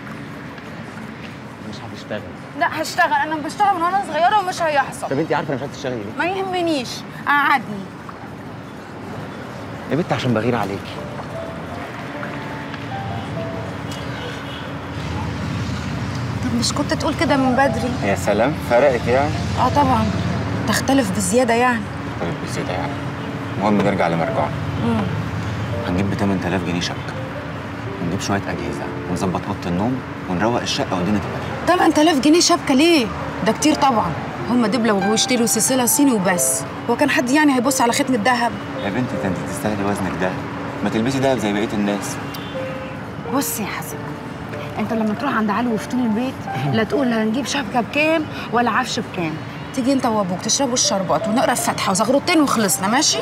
مش هتشتغل لا هشتغل انا بشتغل من وانا صغيره ومش هيحصل طب انت عارفه انا مش هتشتغلي ليه ما يهمنيش قعدني يا بنت عشان بغير عليكي طب مش كنت تقول كده من بدري يا سلام فرقت يعني اه طبعا تختلف بزياده يعني طيب بزيادة يعني المهم نرجع لمرجعنا مم. هنجيب ب 8000 جنيه شبكه ونجيب شويه اجهزه ونظبط اوضه النوم ونروق الشقه والدنيا تبقى 8000 جنيه شبكه ليه ده كتير طبعا هم دبله ويشتروا سلسله صيني وبس هو كان حد يعني هيبص على ختم الذهب يا بنتي ده انت تستاهلي وزنك ده ما تلبسي دهب زي بقيه الناس بص يا حسن انت لما تروح عند علي وفتون البيت لا تقول هنجيب شبكه بكام ولا عفش بكام تيجي انت وابوك تشربوا الشربات ونقرا الفاتحه وزغروتين وخلصنا ماشي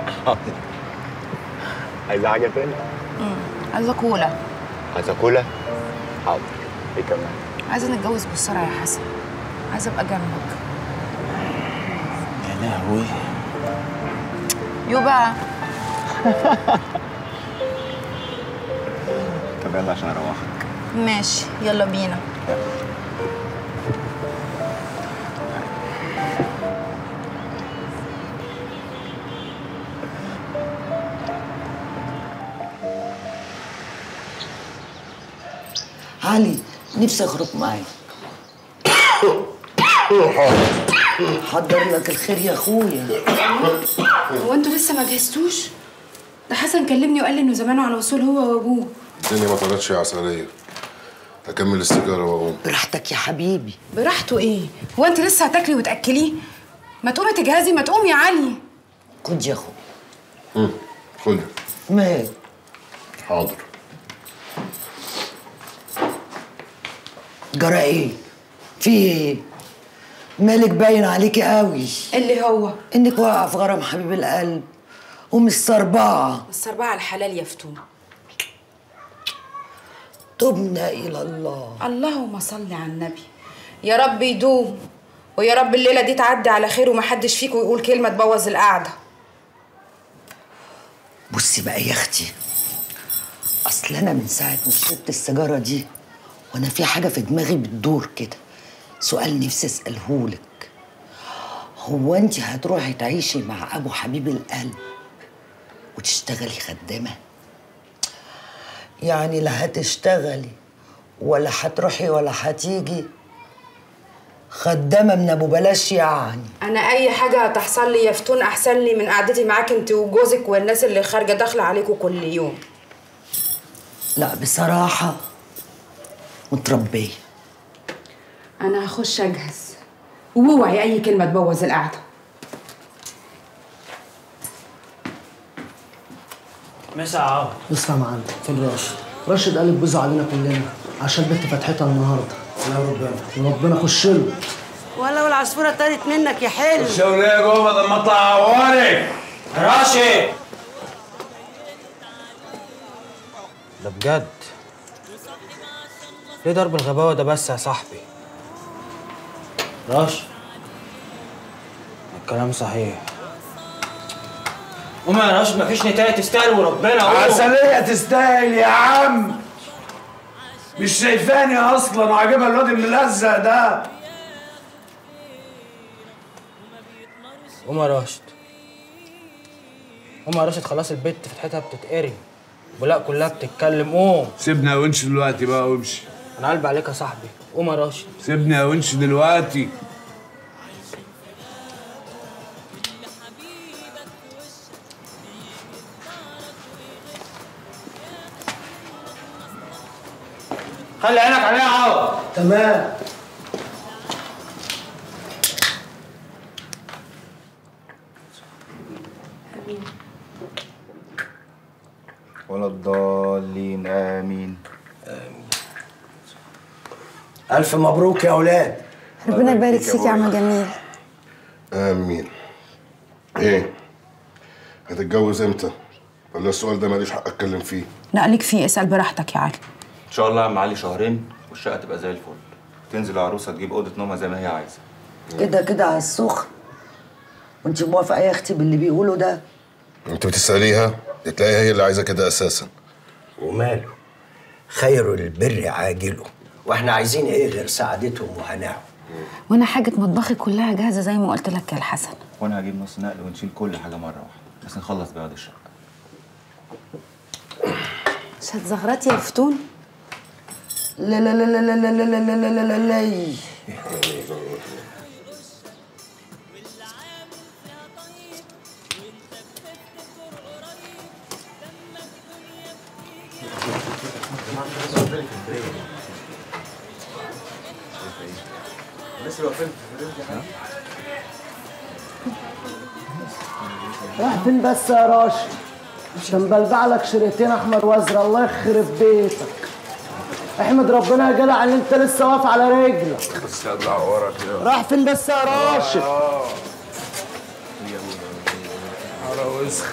عايزه حاجه تاني امم عايزه كولا عايزه كولا حاضر ايه كمان عايزه نتجوز بسرعه يا حسن عايزه ابقى جنبك يا لهوي يو بقى طب يلا عشان اروحك ماشي يلا بينا علي نفسي اخرج معاك حضر لك الخير يا اخويا هو انتوا لسه ما جهزتوش ده حسن كلمني وقال لي انه زمانه على وصول هو وابوه الدنيا ما طلعتش يا عسلية هكمل السيجارة وأقوم براحتك يا حبيبي براحته ايه هو انت لسه هتاكلي وتاكليه ما تقومي تجهزي ما تقومي يا علي خد يا اخو مم. خد مال حاضر جرى ايه في ايه مالك باين عليكي قوي اللي هو انك واقعه في غرام حبيب القلب ومستربعه السربعه الحلال يا فتون تبنا الى الله اللهم صل على النبي يا رب يدوم ويا رب الليله دي تعدي على خير ومحدش فيكم يقول كلمه تبوظ القعده بصي بقى يا اختي اصل انا من ساعه ما شربت السيجاره دي وانا في حاجه في دماغي بتدور كده سؤال نفسي اسالهولك هو انت هتروحي تعيشي مع ابو حبيب القلب وتشتغلي خدامه يعني لا هتشتغلي ولا هتروحي ولا هتيجي خدامه من ابو بلاش يعني انا اي حاجه هتحصل لي يا فتون احسن لي من قعدتي معاك انت وجوزك والناس اللي خارجه داخله عليكم كل يوم لا بصراحه متربيه انا هخش اجهز واوعي اي كلمه تبوظ القعده مسا عوض اسمع معانا فين راشد؟ راشد قال بوز علينا كلنا عشان بنت فتحتها النهارده لا ربنا وربنا خش له ولو العصفوره طارت منك يا حلو الشغلية جوه لما اطلع عوارك راشد ده بجد ليه ضرب الغباوة ده بس يا صاحبي راشد الكلام صحيح قوم يا راشد مفيش نتاية تستاهل وربنا قوم عسلية تستاهل يا عم مش شايفاني اصلا وعاجبها الواد الملزق ده قوم يا راشد قوم يا راشد خلاص البت فتحتها بتتقري ولا كلها بتتكلم قوم سيبنا يا ونش دلوقتي بقى وامشي انا قلبي عليك يا صاحبي قوم يا راشد سيبنا يا ونش دلوقتي خلي عينك عليها يا عوض تمام ولا الضالين امين ألف مبروك يا أولاد ربنا يبارك فيك يا عم جميل آمين إيه؟ هتتجوز إمتى؟ ولا السؤال ده ماليش حق أتكلم فيه؟ لا ليك فيه اسال براحتك يا علي ان شاء الله يا عم علي شهرين والشقه تبقى زي الفل تنزل العروسه تجيب اوضه نومها زي ما هي عايزه كده كده على السخن وانت موافقه يا اختي باللي بيقولوا ده انت بتساليها تلاقيها هي اللي عايزه كده اساسا وماله خير البر عاجله واحنا عايزين ايه غير سعادتهم وهناهم وانا حاجه مطبخي كلها جاهزه زي ما قلت لك يا الحسن وانا هجيب نص نقل ونشيل كل حاجه مره واحده بس نخلص بياض الشقه مش هتزغرطي يا فتون لا لا لا لا لا لا لا لا لا لا لا لا راح فين بس يا راشد عشان بلبع لك شريطين احمر وازرق الله يخرب بيتك احمد ربنا يا جدع ان انت لسه واقف على رجلك بس اطلع ورا كده راح فين بس يا راشد على وسخ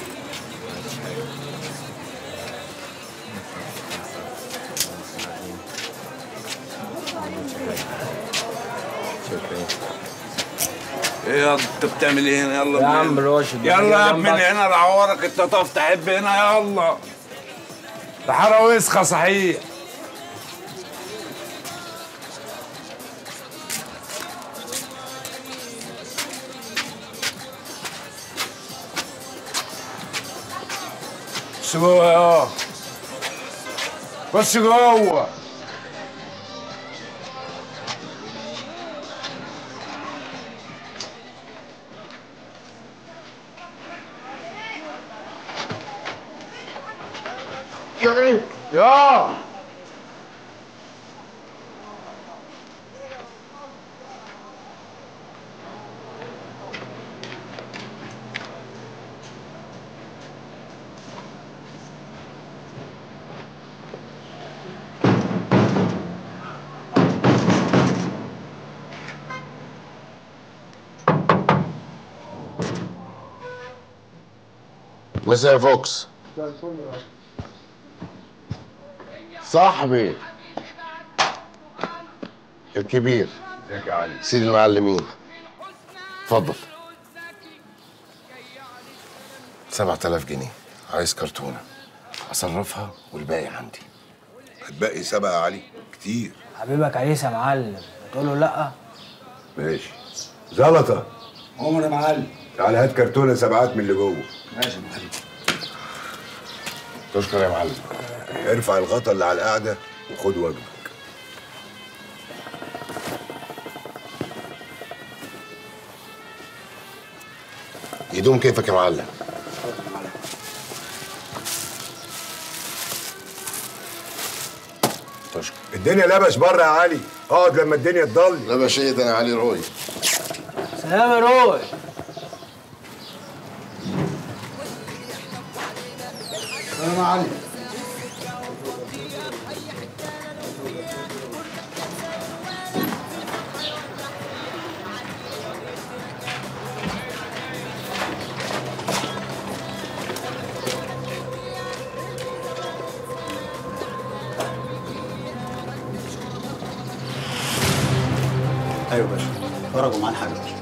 ايه يا انت بتعمل ايه هنا يلا يا من عم هنا. راشد، يلا أنا يا جنبك. ابني من هنا لعورك انت تقف تحب هنا يلا ده حاره وسخه صحيح خش جوه يا خش جوه يا مساء فوكس صاحبي الكبير ازيك يا علي سيد المعلمين اتفضل سبعة آلاف جنيه عايز كرتونة أصرفها والباقي عندي هتبقي سبعة يا علي كتير حبيبك عريس يا معلم تقول له لا ماشي زلطة عمر يا معلم تعالى هات كرتونة سبعات من اللي جوه ماشي يا معلم تشكر يا معلم ارفع الغطا اللي على القعدة وخد وجبك يدوم كيفك يا معلم تشكر الدنيا لبش بره يا علي اقعد لما الدنيا تضل لبش ايه ده انا علي روي سلام يا روي سلام يا علي ايوه باشا فرجوا معاه الحاجه باشا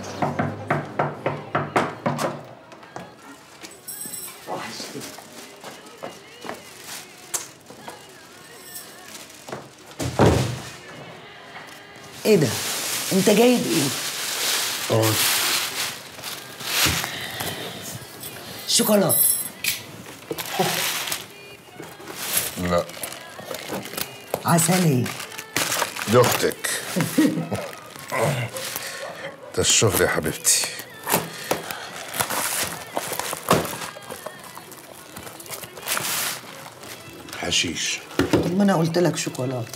ايه ده انت جايب ايه اقعد شوكولاته لا عسليه دي اختك ده الشغل يا حبيبتي حشيش طب ما انا قلت لك شوكولاته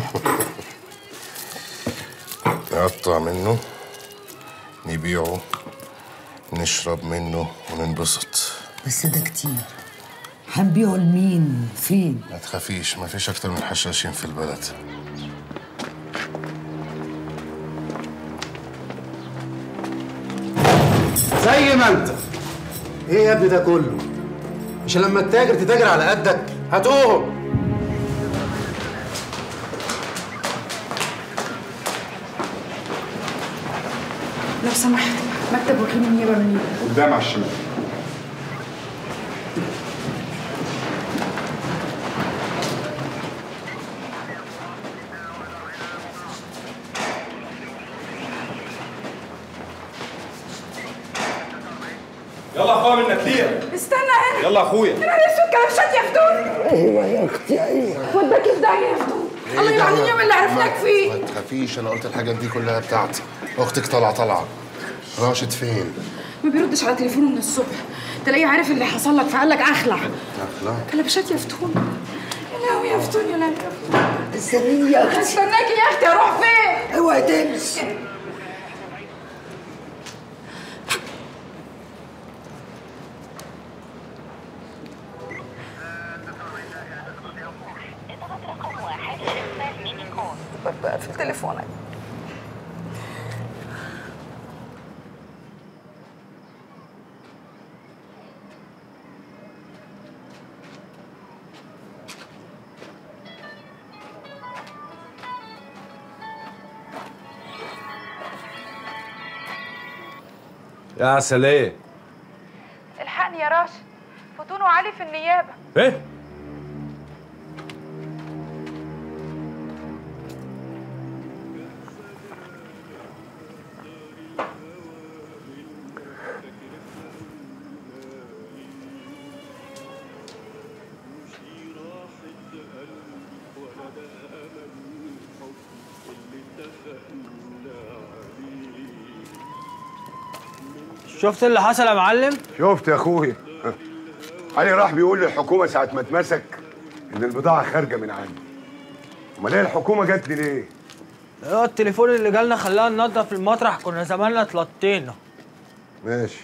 نقطع منه نبيعه نشرب منه وننبسط بس ده كتير هنبيعه لمين فين ما تخافيش ما فيش اكتر من حشاشين في البلد زي ما انت ايه يا ابني ده كله مش لما تتاجر تتاجر على قدك هتقوم لو سمحت مكتب وكيل النيابه منين قدام على الشمال يلا اخويا منك ليه استنى هنا يلا اخويا انا لسه الكلبشات يا فتون ايوه يا اختي ايوه وداك في داهيه يا فتون الله يلعن اليوم اللي عرفناك فيه ما تخافيش انا قلت الحاجات دي كلها بتاعتي اختك طالعه طالعه راشد فين؟ ما بيردش على تليفونه من الصبح تلاقيه عارف اللي حصل لك فقال لك اخلع اخلا كلبشات يا فتون يا لهوي يا فتون يا لهوي يا فتون استنيني يا اختي استناكي يا اختي اروح فين اوعي تمشي في تليفونك يا عسلية الحقني يا راشد فتون وعلي في النيابه ايه شفت اللي حصل يا معلم؟ شفت يا اخويا علي راح بيقول للحكومه ساعه ما اتمسك ان البضاعه خارجه من عندي امال ايه الحكومه جت لي ليه هو التليفون اللي جالنا خلانا ننضف المطرح كنا زماننا اتلطينا ماشي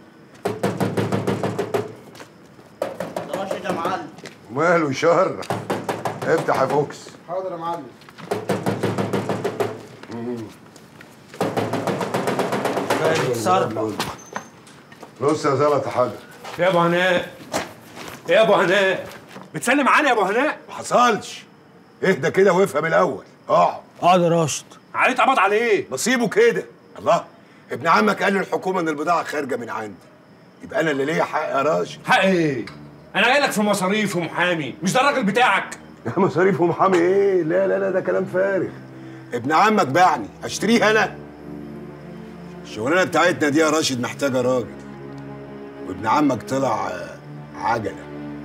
راشد يا معلم وماله يشهر افتح يا فوكس حاضر يا معلم بص يا زلطه حاجه يا ابو هناء يا ابو هناء بتسلم علي يا ابو هناء ما حصلش اهدى كده وافهم الاول اقعد اقعد يا راشد علي اتقبض عليه نصيبه كده الله ابن عمك قال للحكومه ان البضاعه خارجه من عندي يبقى انا اللي ليا حق يا راشد حق ايه انا جاي لك في مصاريف ومحامي مش ده الراجل بتاعك يا مصاريف ومحامي ايه لا لا لا ده كلام فارغ ابن عمك باعني اشتريه انا الشغلانه بتاعتنا دي يا راشد محتاجه راجل وابن عمك طلع آه، عجله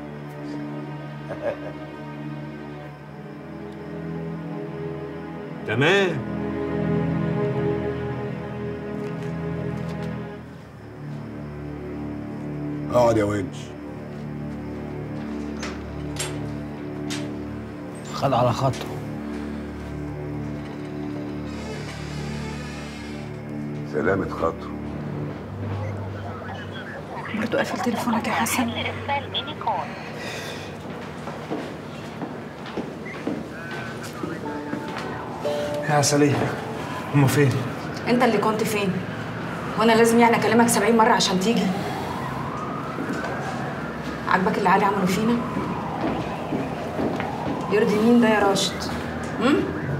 تمام اقعد يا ونش خد على خاطره سلامة خاطره برضو قافل تليفونك يا حسن يا عسلية هما فين؟ انت اللي كنت فين وانا لازم يعني اكلمك 70 مره عشان تيجي عاجبك اللي علي عمله فينا يرضي مين ده يا راشد امم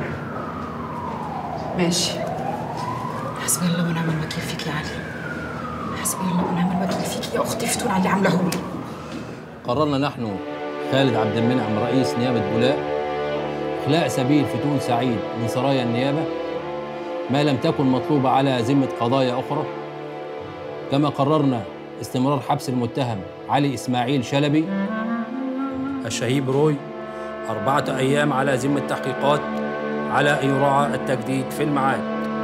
ماشي حسبي الله ونعم الوكيل فيك يا علي حسبي الله ونعم الوكيل فيك يا اختي فتون على اللي عامله لي قررنا نحن خالد عبد المنعم رئيس نيابة بولاق إخلاء سبيل فتون سعيد من سرايا النيابة ما لم تكن مطلوبة على ذمة قضايا أخرى كما قررنا استمرار حبس المتهم علي إسماعيل شلبي الشهيب روي أربعة أيام على ذمة تحقيقات على أن يراعى التجديد في الميعاد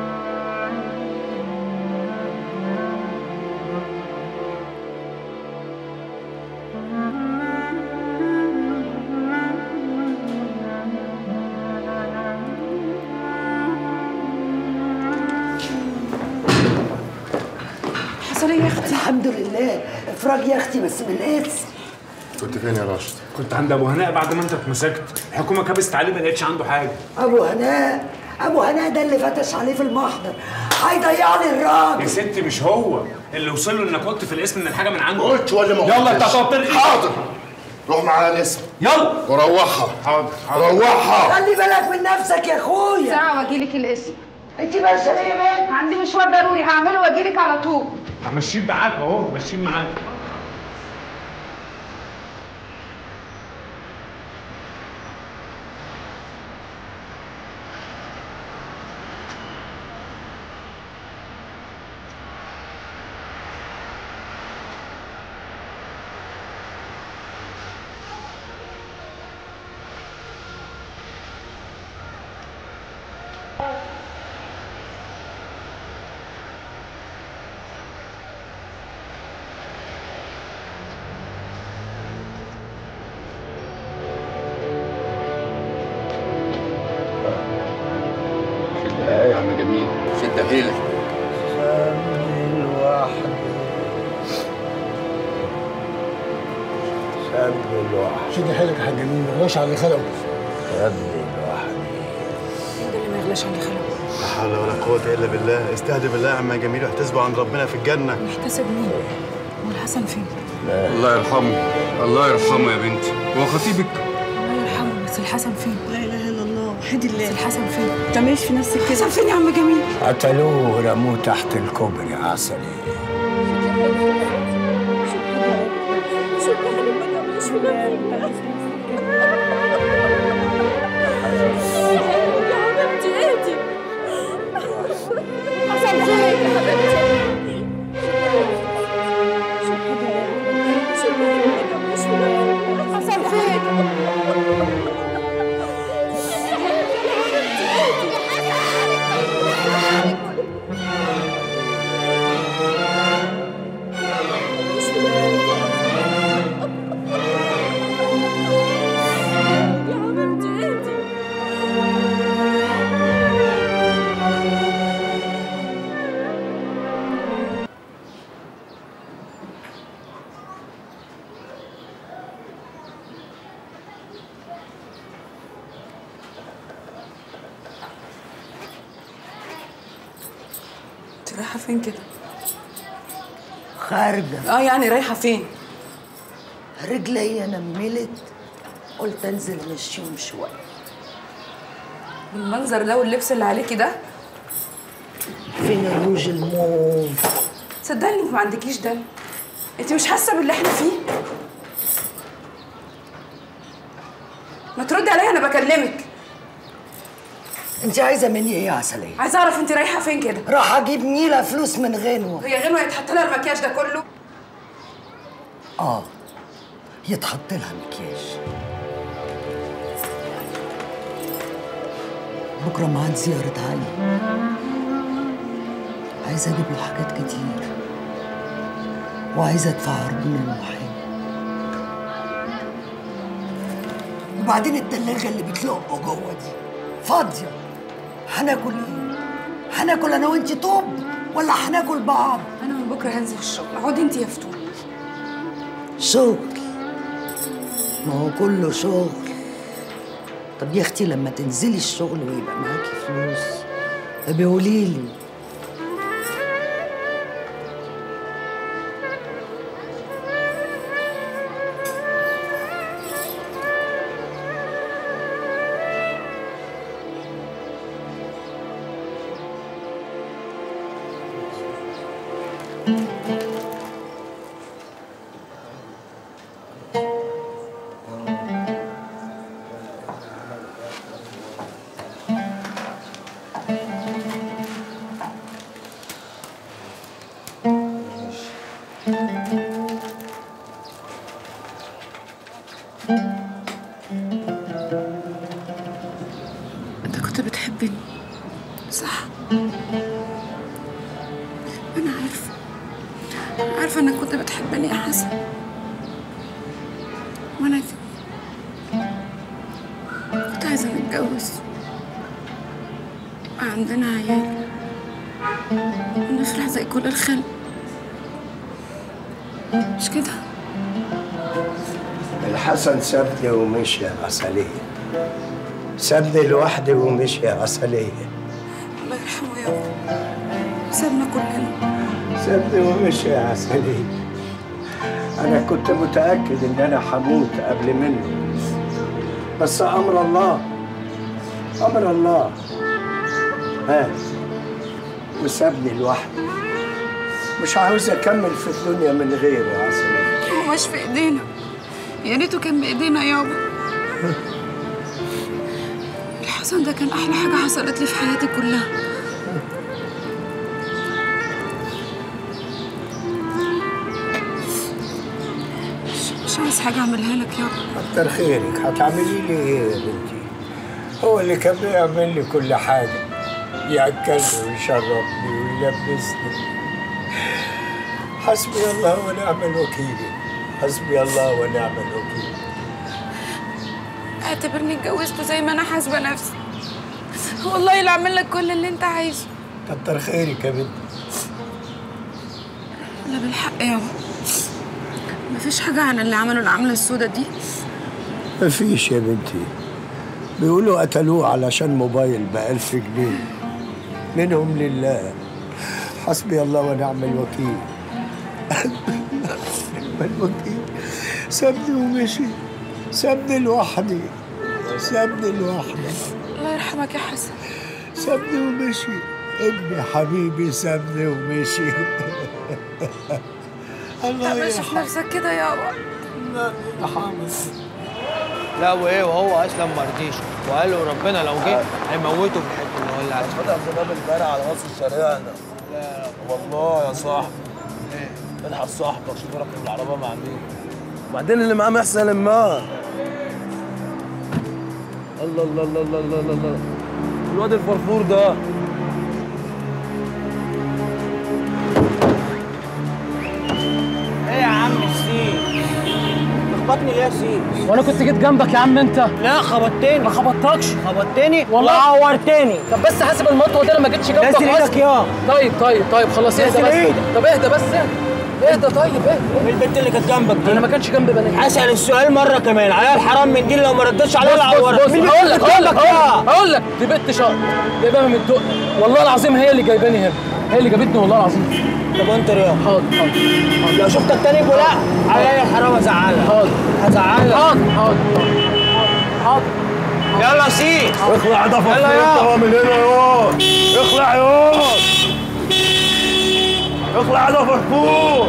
حصل ايه يا اختي الحمد لله افراج يا اختي بس بالقدس كنت فين يا راشد؟ كنت عند ابو هناء بعد ما انت اتمسكت الحكومه كبست عليه ما لقيتش عنده حاجه ابو هناء ابو هناء ده اللي فتش عليه في المحضر هيضيع لي الراجل يا ستي مش هو اللي وصل له انك قلت في الاسم ان الحاجه من عنده قلت ولا ما يلا انت قلتش؟ هتقعد ترغي حاضر روح معايا الاسم يلا وروحها حاضر روحها خلي بالك من نفسك يا اخويا ساعة واجيلك الاسم انت بس ليه بنت عندي مشوار ضروري هعمله واجيلك على طول ماشيين معاك اهو ماشيين معاك لا يا عم جميل شد حيلك سابني لوحدي شد حيلك يا حاج جميل ما يغلاش على اللي خلقه سابني لوحدي ده اللي ما يغلاش على خلقه لا حول ولا قوة إلا بالله استهدي بالله يا عم جميل واحتسبوا عند ربنا في الجنة محتسب مين هو الحسن فين الله يرحمه الله يرحمه يا بنتي هو خطيبك الله يرحمه بس الحسن فين لا اله الا الله وحيد الله بس الحسن فين ما تعمليش في نفسك كده الحسن فين يا عم جميل قتلوه ورموه تحت الكوبري عسلي انت رايحه فين كده خارجة اه يعني رايحه فين رجلي نملت قلت انزل مشيهم شوية بالمنظر ده واللبس اللي عليكي ده فين الروج الموف صدقني انك ما عندكيش دم انت مش حاسه باللي احنا فيه ما تردي عليا انا بكلمك انت عايزة مني ايه يا عسلية؟ عايزه اعرف انت رايحه فين كده راح اجيب نيلة فلوس من غنوة هي غنوه يتحط لها المكياج ده كله اه يتحط لها مكياج بكرة معاد زيارة علي عايزة اجيب له حاجات كتير وعايزة ادفع عربون المحامي وبعدين التلاجة اللي بتلق جوه دي فاضية هناكل ايه؟ هناكل انا وانتي طوب ولا هناكل بعض؟ انا من بكره هنزل الشغل اقعدي انت يا فتون شغل ما هو كله شغل طب يا اختي لما تنزلي الشغل ويبقى معاكي فلوس قولي لي انت كنت بتحبني صح انا عارفه عارفه انك كنت بتحبني يا حسن وانا كمان كنت عايزه نتجوز يبقى عندنا عيال ونفرح زي كل الخلق مش كده الحسن سابني ومشي يا عسلية سابني لوحدي ومشي يا عسلية الله يرحمه يا رب سابنا كلنا سابني ومشي يا عسلية أنا كنت متأكد إن أنا هموت قبل منه بس أمر الله أمر الله ها وسابني لوحدي مش عاوز اكمل في الدنيا من غيره يا عسل هو مش في ايدينا يا ريته كان بايدينا يابا الحسن ده كان احلى حاجه حصلت لي في حياتي كلها مش, مش عايز حاجه اعملها لك يابا كتر خيرك هتعملي لي ايه يا بنتي هو اللي كان بيعمل لي كل حاجه ياكلني ويشربني ويلبسني حسبي الله ونعم الوكيل حسبي الله ونعم الوكيل اعتبرني اتجوزته زي ما انا حاسبه نفسي والله اللي اعمل لك كل اللي انت عايزه كتر خيرك يا بنتي لا بالحق يابا مفيش حاجه عن اللي عملوا العمله السودا دي مفيش يا بنتي بيقولوا قتلوه علشان موبايل بألف جنيه منهم لله حسبي الله ونعم الوكيل نعم الوكيل سابني ومشي سابني لوحدي سابني لوحدي الله يرحمك يا حسن سابني ومشي ابني حبيبي سابني ومشي الله تعملش في يرحمه نفسك كده يابا الله يرحمه لا وايه وهو اصلا ما رضيش وقال له ربنا لو جه هيموته في الحته اللي هو اللي عايزها فتح الباب امبارح على راس الشارع ده لا والله يا صاحبي الحق صاحبك شوف راكب العربيه مع مين وبعدين اللي معاه محسن ما الله الله الله الله الله الله الله الواد الفرفور ده ايه يا عم السيس تخبطني ليه يا سيس وانا كنت جيت جنبك يا عم انت لا خبطتني ما خبطتكش خبطتني والله وعورتني طب بس حاسب المطوه دي انا ما جيتش جنبك نزل ايدك يا طيب طيب طيب خلاص اهدى نزل بس ايدك. طب اهدى بس اهدى طيب اهدى البنت اللي كانت جنبك دي انا ما كانش جنبي بنات اسال السؤال مره كمان عليها الحرام من دي لو ما ردتش عليها بص لا بص اعورك بص مين هقول لك اللي هقول لك جنبك يا هقول لك دي بنت شاطر جايباها من الدق والله العظيم هي اللي جايباني هنا هي اللي جابتني والله العظيم طب انت رياض حاضر حاضر لو شفتك تاني يقول لا عليا الحرام هزعلك حاضر هزعلك حاضر حاضر حاضر يلا يا سيس اخلع ده يلا يا فرفور من هنا يا اخلع يا اخلع ده فرفور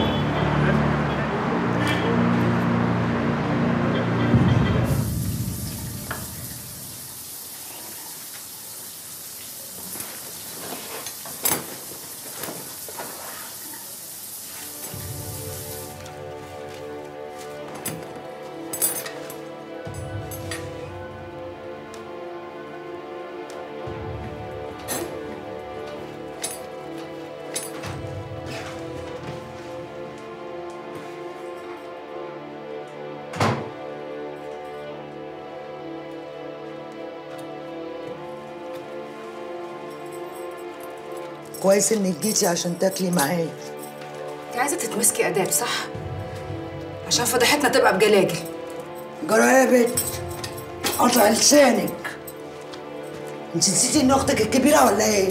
كويس انك جيتي عشان تاكلي معايا انت عايزه تتمسكي اداب صح عشان فضيحتنا تبقى بجلاجل جرى يا بنت قطع لسانك انت نسيتي ان اختك الكبيره ولا ايه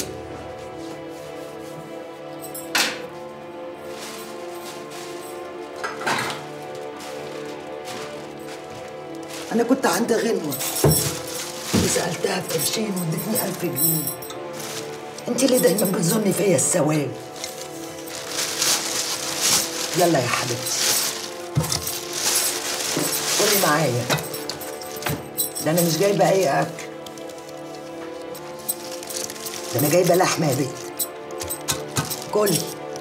انا كنت عند غنوه وسالتها في قرشين وادتني ألف جنيه انت اللي دايما بتظني فيا السواد يلا يا حبيبتي قولي معايا ده انا مش جايبه اي اكل ده انا جايبه لحمه يا بنت كل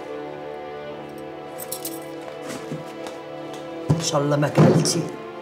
ان شاء الله ما اكلتي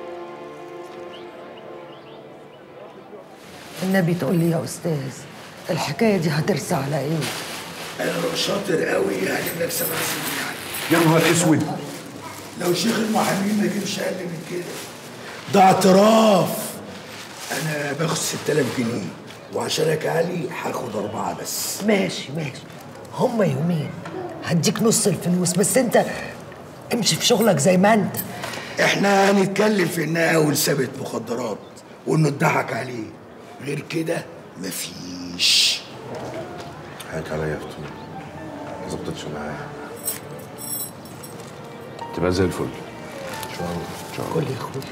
النبي تقول لي يا استاذ الحكايه دي هترسى على ايه انا شاطر قوي يعني انك سبع سنين يعني يا نهار اسود لو شيخ المحامين ما يجيبش اقل من كده ده اعتراف انا باخد 6000 جنيه وعشانك علي هاخد اربعه بس ماشي ماشي هما يومين هديك نص الفلوس بس انت امشي في شغلك زي ما انت احنا هنتكلم في انها اول سابت مخدرات وانه اتضحك عليه غير كده مفيش حقك عليا يا فتون ما ظبطتش معايا تبقى زي الفل ان شاء الله ان شاء الله كل يا اخويا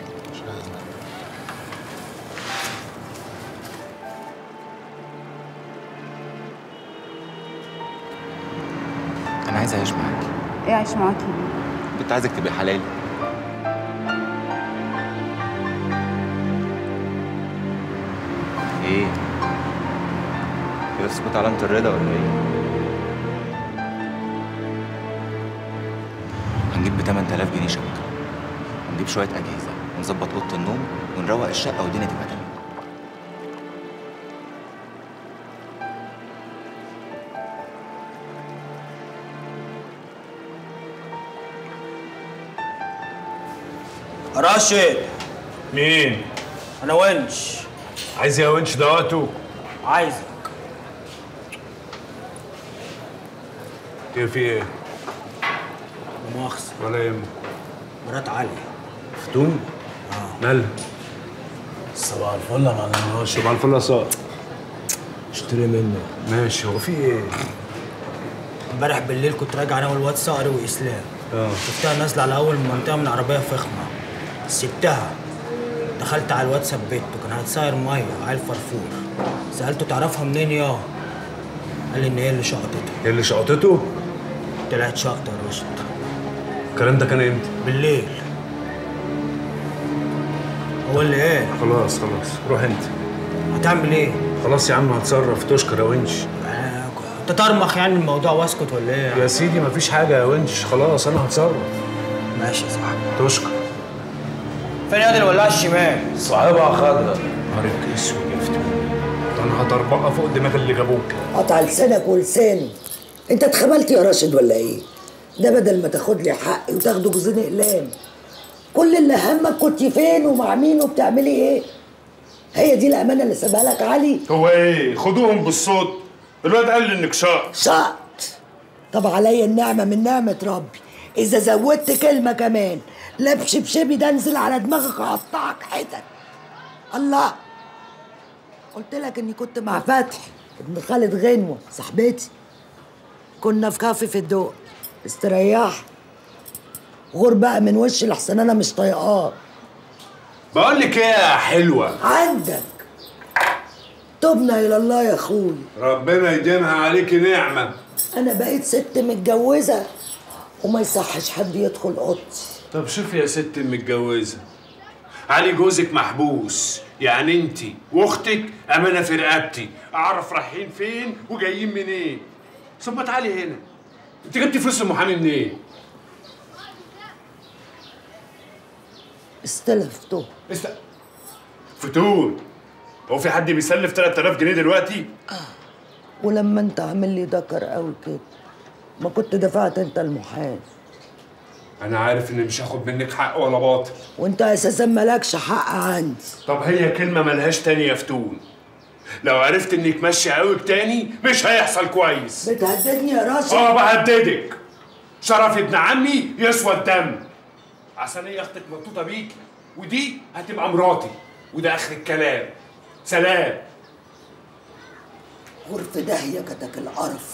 انا عايز اعيش معاكي ايه عايش معاكي كنت عايزك تبقي حلالي ايه كده تسكت علامة الرضا ولا ايه؟ هنجيب ب 8000 جنيه شبكة ونجيب شوية أجهزة ونظبط أوضة النوم ونروق الشقة والدنيا تبقى تمام راشد مين؟ انا ونش عايز يا ونش دوته عايزك كيف في ايه؟ لا مؤاخذة ولا يهمك مرات علي فتون؟ اه مالها؟ صباح الفل يا معلم راشد صباح الفل يا صاحبي اشتري منه ماشي هو في ايه؟ امبارح بالليل كنت راجع انا والواد صقر واسلام اه شفتها نازله على اول منطقه من عربيه فخمه سبتها دخلت على الواد ثبته كان هتصاير ميه عيل فرفور سالته تعرفها منين يا قال لي ان هي اللي شقطتها ايه اللي شقطته؟ طلعت شقطه يا راشد الكلام ده كان امتى؟ بالليل هو اللي ايه خلاص خلاص روح انت هتعمل ايه؟ خلاص يا عم هتصرف تشكر يا ونش انت ترمخ يعني الموضوع واسكت ولا ايه؟ يا سيدي مفيش حاجة يا ونش خلاص أنا هتصرف ماشي يا صاحبي تشكر فين يد الولاعه الشمال؟ صاحبها خضرا نهارك اسود يا فتون ده انا هطربقها فوق دماغ اللي جابوك قطع لسانك ولساني انت اتخبلت يا راشد ولا ايه ده بدل ما تاخد لي حقي وتاخده جوزين اقلام كل اللي همك كنت فين ومع مين وبتعملي ايه هي دي الامانه اللي سابها لك علي هو ايه خدوهم بالصوت الواد قال لي انك شاط شقط طب عليا النعمه من نعمه ربي اذا زودت كلمه كمان لا بشبشبي ده انزل على دماغك اقطعك حتت الله قلت لك اني كنت مع فتحي ابن خالد غنوه صاحبتي كنا في كافي في الدق استريح غور بقى من وشي لحسن انا مش طايقاه بقول لك ايه يا حلوة عندك تبنا الى الله يا اخوي ربنا يديمها عليكي نعمة انا بقيت ست متجوزه وما يصحش حد يدخل اوضتي طب شوفي يا ست المتجوزة علي جوزك محبوس يعني انت واختك امانة في رقبتي اعرف رايحين فين وجايين منين ثم تعالي هنا انت جبتي فلوس المحامي منين؟ استلفته است... فتون هو في حد بيسلف 3000 جنيه دلوقتي؟ ولما انت عامل لي دكر قوي كده ما كنت دفعت انت المحامي انا عارف اني مش هاخد منك حق ولا باطل وانت اساسا مالكش حق عندي طب هي كلمة ملهاش تاني يا فتون لو عرفت انك ماشية قوي تاني مش هيحصل كويس بتهددني يا راشد اه بهددك شرف ابن عمي يسوى الدم عشان هي اختك مبسوطة بيك ودي هتبقى مراتي وده اخر الكلام سلام غرف داهية كتك القرف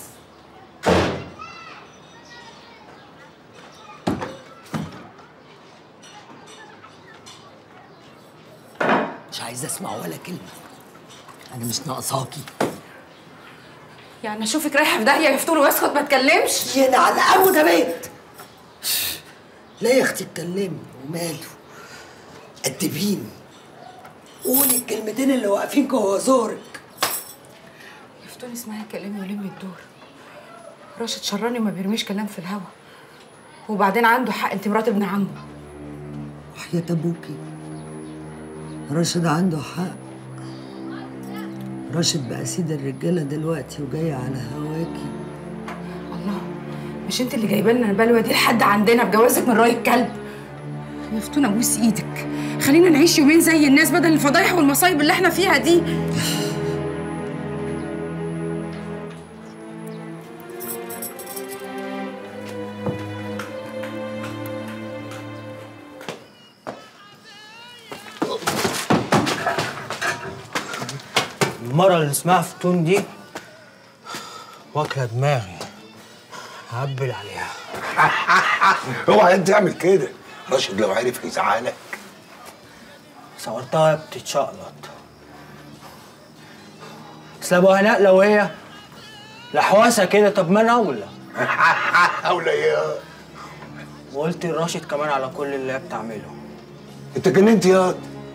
مش عايزة اسمع ولا كلمة أنا مش ناقصاكي يعني اشوفك رايحه في داهيه يفتون واسكت ما اتكلمش يلا على أبو ده بيت لا يا أختي اتكلمي وماله قدبيني قولي الكلمتين اللي واقفين جوه زورك يفتون اسمعي كلامي ولمي الدور راشد شراني وما بيرميش كلام في الهوا وبعدين عنده حق انت مرات ابن عمه وحياة أبوكي راشد عنده حق راشد بقى سيد الرجالة دلوقتي وجاي على هواكي الله مش انت اللي جايبه لنا البلوه دي لحد عندنا بجوازك من راي الكلب يفتون ابوس ايدك خلينا نعيش يومين زي الناس بدل الفضايح والمصايب اللي احنا فيها دي المرة اللي اسمها فتون دي واكلة دماغي هبل عليها اوعى انت تعمل كده راشد لو عرف هيزعلك صورتها بتتشقلط بس ابو هناء لو هي لحواسه كده طب ما انا اولى حول يا وقلت لراشد كمان على كل اللي هي بتعمله انت جننت يا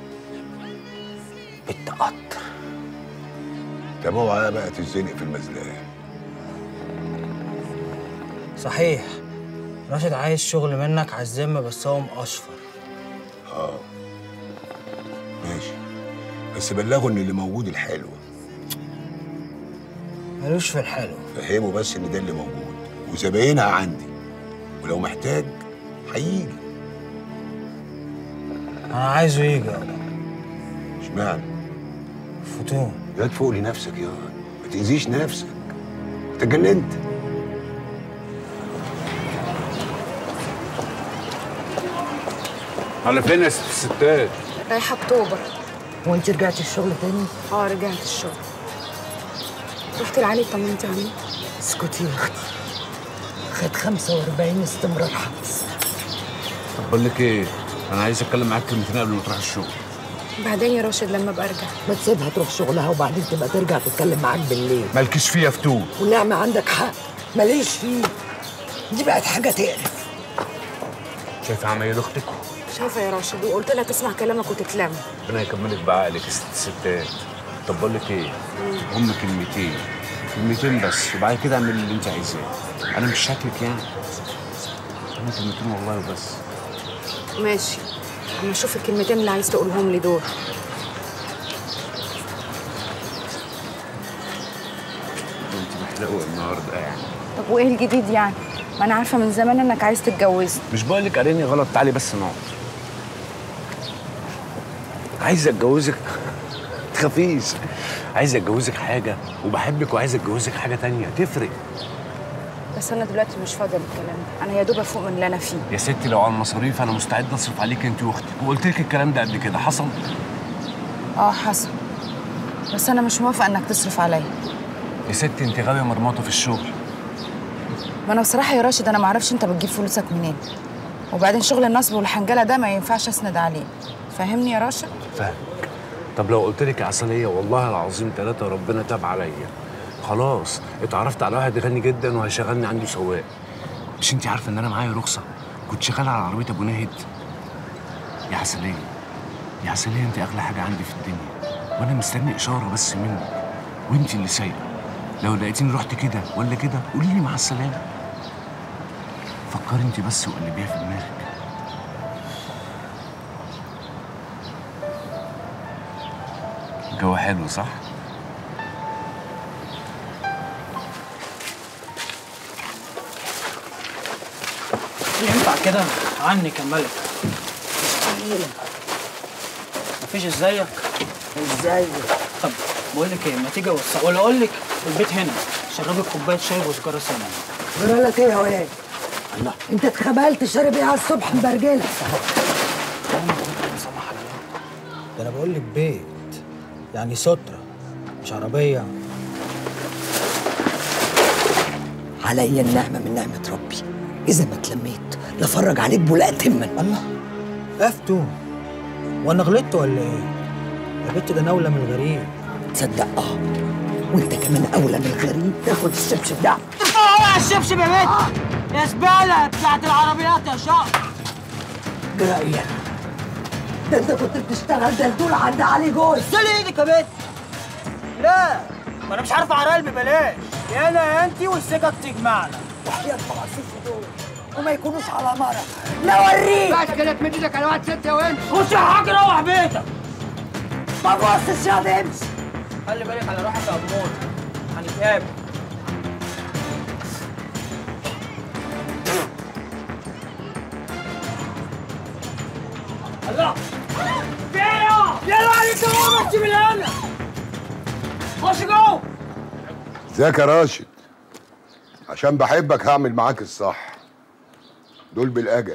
بنت قطر طب اوعى بقى تتزنق في المزلايه صحيح راشد عايز شغل منك على الذمة بس هو مقشفر اه ماشي بس بلغه ان اللي موجود الحلو ملوش في الحلو فهمه بس ان ده اللي موجود وزباينها عندي ولو محتاج هيجي انا عايزه يجي يابا اشمعنى فتون يا تفوق لنفسك يا ما تاذيش نفسك انت اتجننت على فين يا ست الستات رايحه اكتوبر وانت رجعتي الشغل تاني؟ اه رجعت الشغل رحت لعلي طمنتي عليه اسكتي يا اختي خد 45 استمرار حبس طب بقول لك ايه انا عايز اتكلم معاك كلمتين قبل ما تروح الشغل بعدين يا راشد لما ابقى ارجع ما تسيبها تروح شغلها وبعدين تبقى ترجع تتكلم معاك بالليل مالكش فيه يا فتون ونعمة عندك حق ماليش فيه دي بقت حاجة تقرف شايف عمايل اختك شايفه يا راشد وقلت لها تسمع كلامك وتتلم ربنا يكملك بعقلك يا ست الستات طب بقول لك ايه هم كلمتين كلمتين بس وبعد كده اعمل اللي انت عايزاه انا مش شكلك يعني هم كلمتين والله وبس ماشي اما اشوف الكلمتين اللي عايز تقولهم لي دول انت محلقه النهارده يعني طب وايه الجديد يعني ما انا عارفه من زمان انك عايز تتجوزني مش بقول لك قاريني غلط تعالي بس نقعد عايز اتجوزك تخافيش عايز اتجوزك حاجه وبحبك وعايز اتجوزك حاجه تانية تفرق بس انا دلوقتي مش فاضيه للكلام ده انا يا دوب افوق من اللي انا فيه يا ستي لو على المصاريف انا مستعد اصرف عليك انت واختك وقلت لك الكلام ده قبل كده حصل اه حصل بس انا مش موافقه انك تصرف عليا يا ستي انت غاويه مرمطه في الشغل ما انا بصراحه يا راشد انا ما اعرفش انت بتجيب فلوسك منين وبعدين شغل النصب والحنجله ده ما ينفعش اسند عليه فاهمني يا راشد فاهمك طب لو قلت لك يا عسليه والله العظيم ثلاثه ربنا تاب عليا خلاص اتعرفت على واحد غني جدا وهيشغلني عنده سواق مش انت عارفه ان انا معايا رخصه كنت شغال على عربيه ابو ناهد يا عسليه يا عسليه انت اغلى حاجه عندي في الدنيا وانا مستني اشاره بس منك وانت اللي سايقه لو لقيتيني رحت كده ولا كده قولي لي مع السلامه فكري انت بس وقلبيها في دماغك الجو حلو صح؟ ينفع كده عني كملك مفيش ازيك ازيك طب بقول لك ايه ما تيجي اوصل ولا اقول لك البيت هنا شربك كوبايه شاي وسجاره سنه بقول لك ايه يا واد الله انت اتخبلت شارب ايه على الصبح مبرجله ده انا بقول لك بيت يعني ستره مش عربيه عليا النعمه من نعمه ربي اذا ما اتلميت لفرج عليك بولاء تما الله افتو وانا غلطت ولا ايه يا بنت ده نوله من الغريب تصدق اه وانت كمان اولى من الغريب تاخد الشبشب ده اه يا الشبشب يا بنت يا زباله بتاعت العربيات يا شقر جرايه ده انت كنت بتشتغل دلدول عند علي جوز سلي ايدك يا بنت لا ما انا مش عارف عرال ببلاش يا انا يا انتي والسكك تجمعنا وحياة بعصيش دول وما يكونوش على مرة لا اوريك بس كده تمد ايدك على واحد ست يا وانت خش يا حاج روح بيتك ما تبصش يا دي امشي خلي بالك على روحك يا امور هنتقابل الله فيا يلا عليك هو بس من هنا خش جوه ازيك يا راشد عشان بحبك هعمل معاك الصح دول بالاجل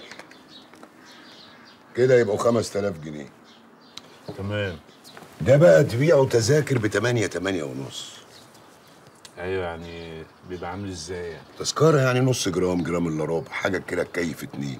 كده يبقوا 5000 جنيه تمام ده بقى تبيعه تذاكر ب 8 8 ونص ايوه يعني بيبقى عامل ازاي يعني تذكرة يعني نص جرام جرام الا ربع حاجة كده تكيف اتنين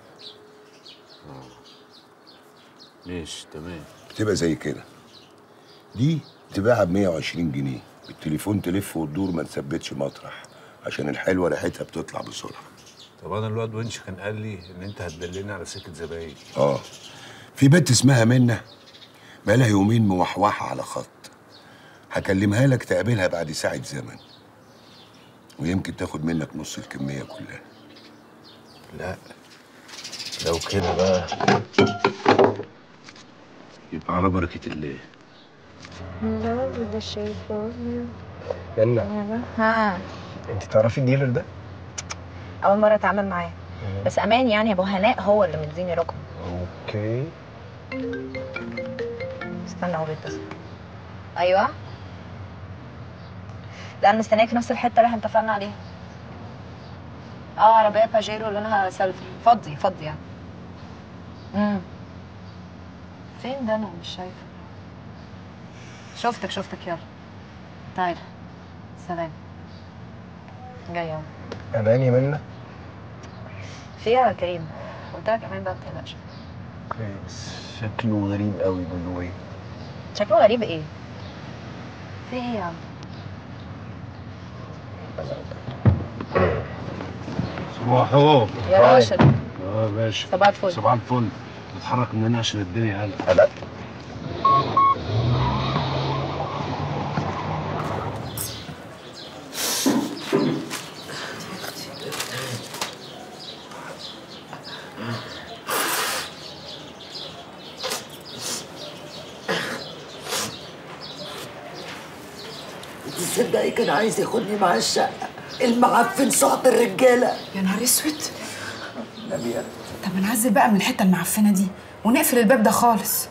ماشي تمام بتبقى زي كده دي تباعها ب 120 جنيه بالتليفون تلف وتدور ما تثبتش مطرح عشان الحلوه ريحتها بتطلع بسرعه طب انا الواد ونش كان قال لي ان انت هتدلني على سكه زباين اه في بنت اسمها منة بقالها يومين موحوحة على خط هكلمها لك تقابلها بعد ساعة زمن ويمكن تاخد منك نص الكمية كلها لا لو كده بقى يبقى على بركه الله منى ها انت تعرفي الديلر ده؟ اول مره اتعامل معاه بس امان يعني ابو هناء هو اللي مديني رقم اوكي استنى هو بيتصل ايوه لا انا مستنياك في نفس الحته اللي احنا اتفقنا عليها اه عربيه باجيرو لونها سيلفر فضي فضي يعني امم فين ده انا مش شايفه شفتك شفتك يلا تعالى سلام جايه اهو امان يا منى فيها كريم قلت لك امان بقى ما تقلقش اوكي بس شكله غريب قوي باي واي شكله غريب ايه في ايه يا عم صباح هو يا راشد اه ماشي صباح الفل صباح الفل نتحرك من هنا عشان الدنيا قلق قلق تصدقي كان عايز ياخدني معاه الشقة المعفن صعب الرجالة يا نهار اسود نبيل طب ما نعزل بقى من الحته المعفنه دي ونقفل الباب ده خالص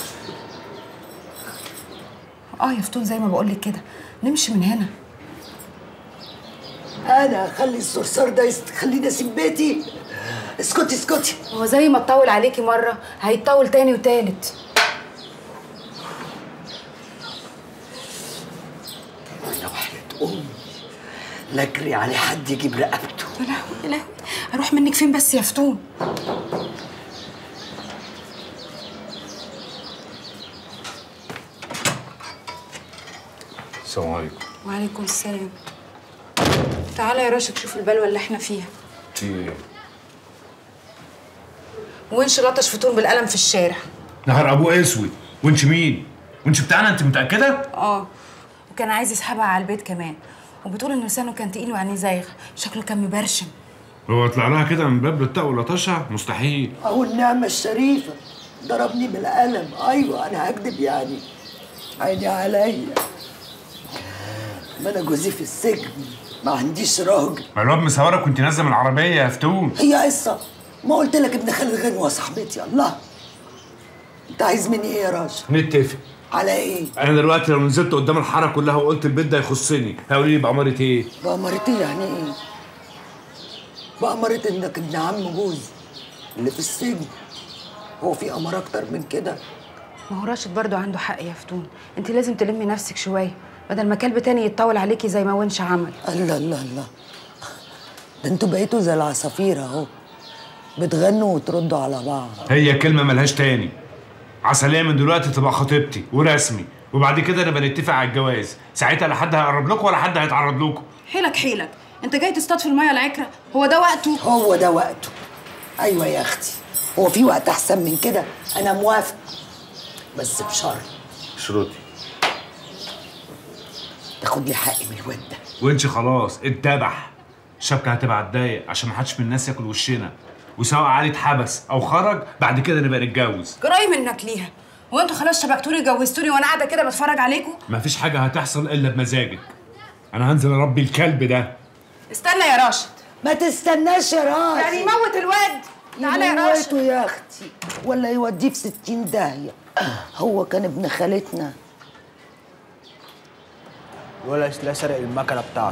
اه يا فتون زي ما بقول لك كده نمشي من هنا أنا أخلي الصرصار ده يخليني أسيب بيتي اسكتي اسكتي هو زي ما تطول عليكي مره هيتطول تاني وتالت أنا وحياة أمي لا أجري على حد يجيب رقبته يا لهوي يا لهوي اروح منك فين بس يا فتون السلام عليكم وعليكم السلام تعالى يا راشد شوف البلوه اللي احنا فيها في ايه؟ وينش لطش فتون بالقلم في الشارع نهار ابوه اسود وانت مين؟ وانت بتاعنا انت متاكده؟ اه وكان عايز يسحبها على البيت كمان وبتقول ان لسانه كان تقيل وعينيه زايغه شكله كان مبرشم هو طلع لها كده من باب للطاق ولطشها مستحيل أهو النعمة الشريفة ضربني بالقلم أيوة أنا هكدب يعني عيني عليا ما أنا جوزي في السجن ما عنديش راجل ما الواد مسورك وانت نازله من العربيه يا فتون هي قصة ما قلت لك ابن خالد غنوة صاحبتي الله انت عايز مني ايه يا راجل نتفق على ايه انا دلوقتي لو نزلت قدام الحاره كلها وقلت البيت ده يخصني هيقولوا لي بأمارة ايه؟ بأمرتي يعني ايه بأمرت انك ابن عم جوزي اللي في السجن هو في امر اكتر من كده ما هو راشد برضو عنده حق يا فتون انت لازم تلمي نفسك شويه بدل ما كلب تاني يتطول عليكي زي ما ونش عمل الله الله الله ده انتوا بقيتوا زي العصافير اهو بتغنوا وتردوا على بعض هي كلمه ملهاش تاني عسلية من دلوقتي تبقى خطيبتي ورسمي وبعد كده نبقى نتفق على الجواز ساعتها لا حد هيقرب لكم ولا حد هيتعرض لكم حيلك حيلك انت جاي تصطاد في الميه العكره هو ده وقته هو ده وقته ايوه يا اختي هو في وقت احسن من كده انا موافق بس بشرط شروطي تاخد لي حقي من الواد ده وانش خلاص اتذبح الشبكه هتبقى هتضايق عشان ما حدش من الناس ياكل وشنا وسواء علي اتحبس او خرج بعد كده نبقى نتجوز جراي منك ليها هو انتوا خلاص شبكتوني جوزتوني وانا قاعده كده بتفرج عليكم مفيش حاجه هتحصل الا بمزاجك انا هنزل اربي الكلب ده استنى يا راشد ما تستناش يا راشد يعني يموت الواد تعالى يا راشد يموته يا اختي ولا يوديه في ستين داهية هو كان ابن خالتنا ولا لا سرق المكنه بتاعته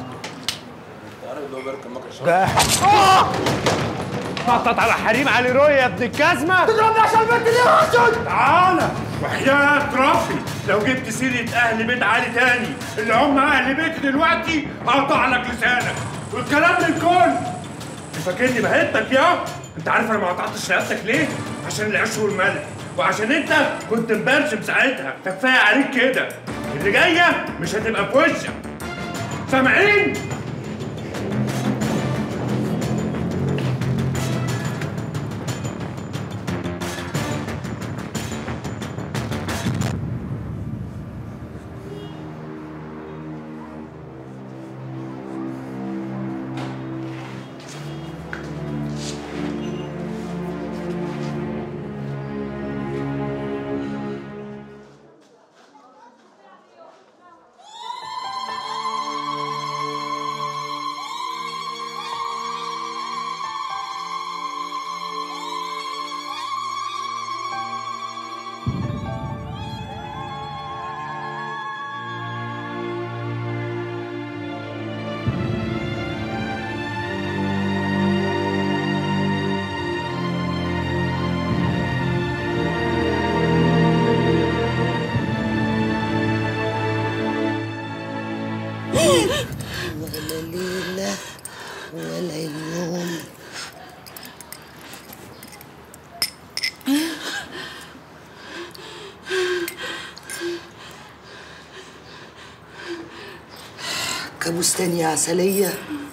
نطط على حريم علي روي يا ابن الجزمه تضربني عشان البنت دي يا راشد تعالى وحياة ربي لو جبت سيرة أهل بيت علي تاني اللي هم أهل بيتي دلوقتي هقطع لك لسانك والكلام للكل أنت فاكرني بهتك يا أنت عارف أنا ما قطعتش رقبتك ليه؟ عشان العيش والملح وعشان أنت كنت مبرشم ساعتها فكفاية عليك كده اللي جاية مش هتبقى في وشك سامعين؟ ولا ليلة ولا يوم كابوس تاني يا عسلية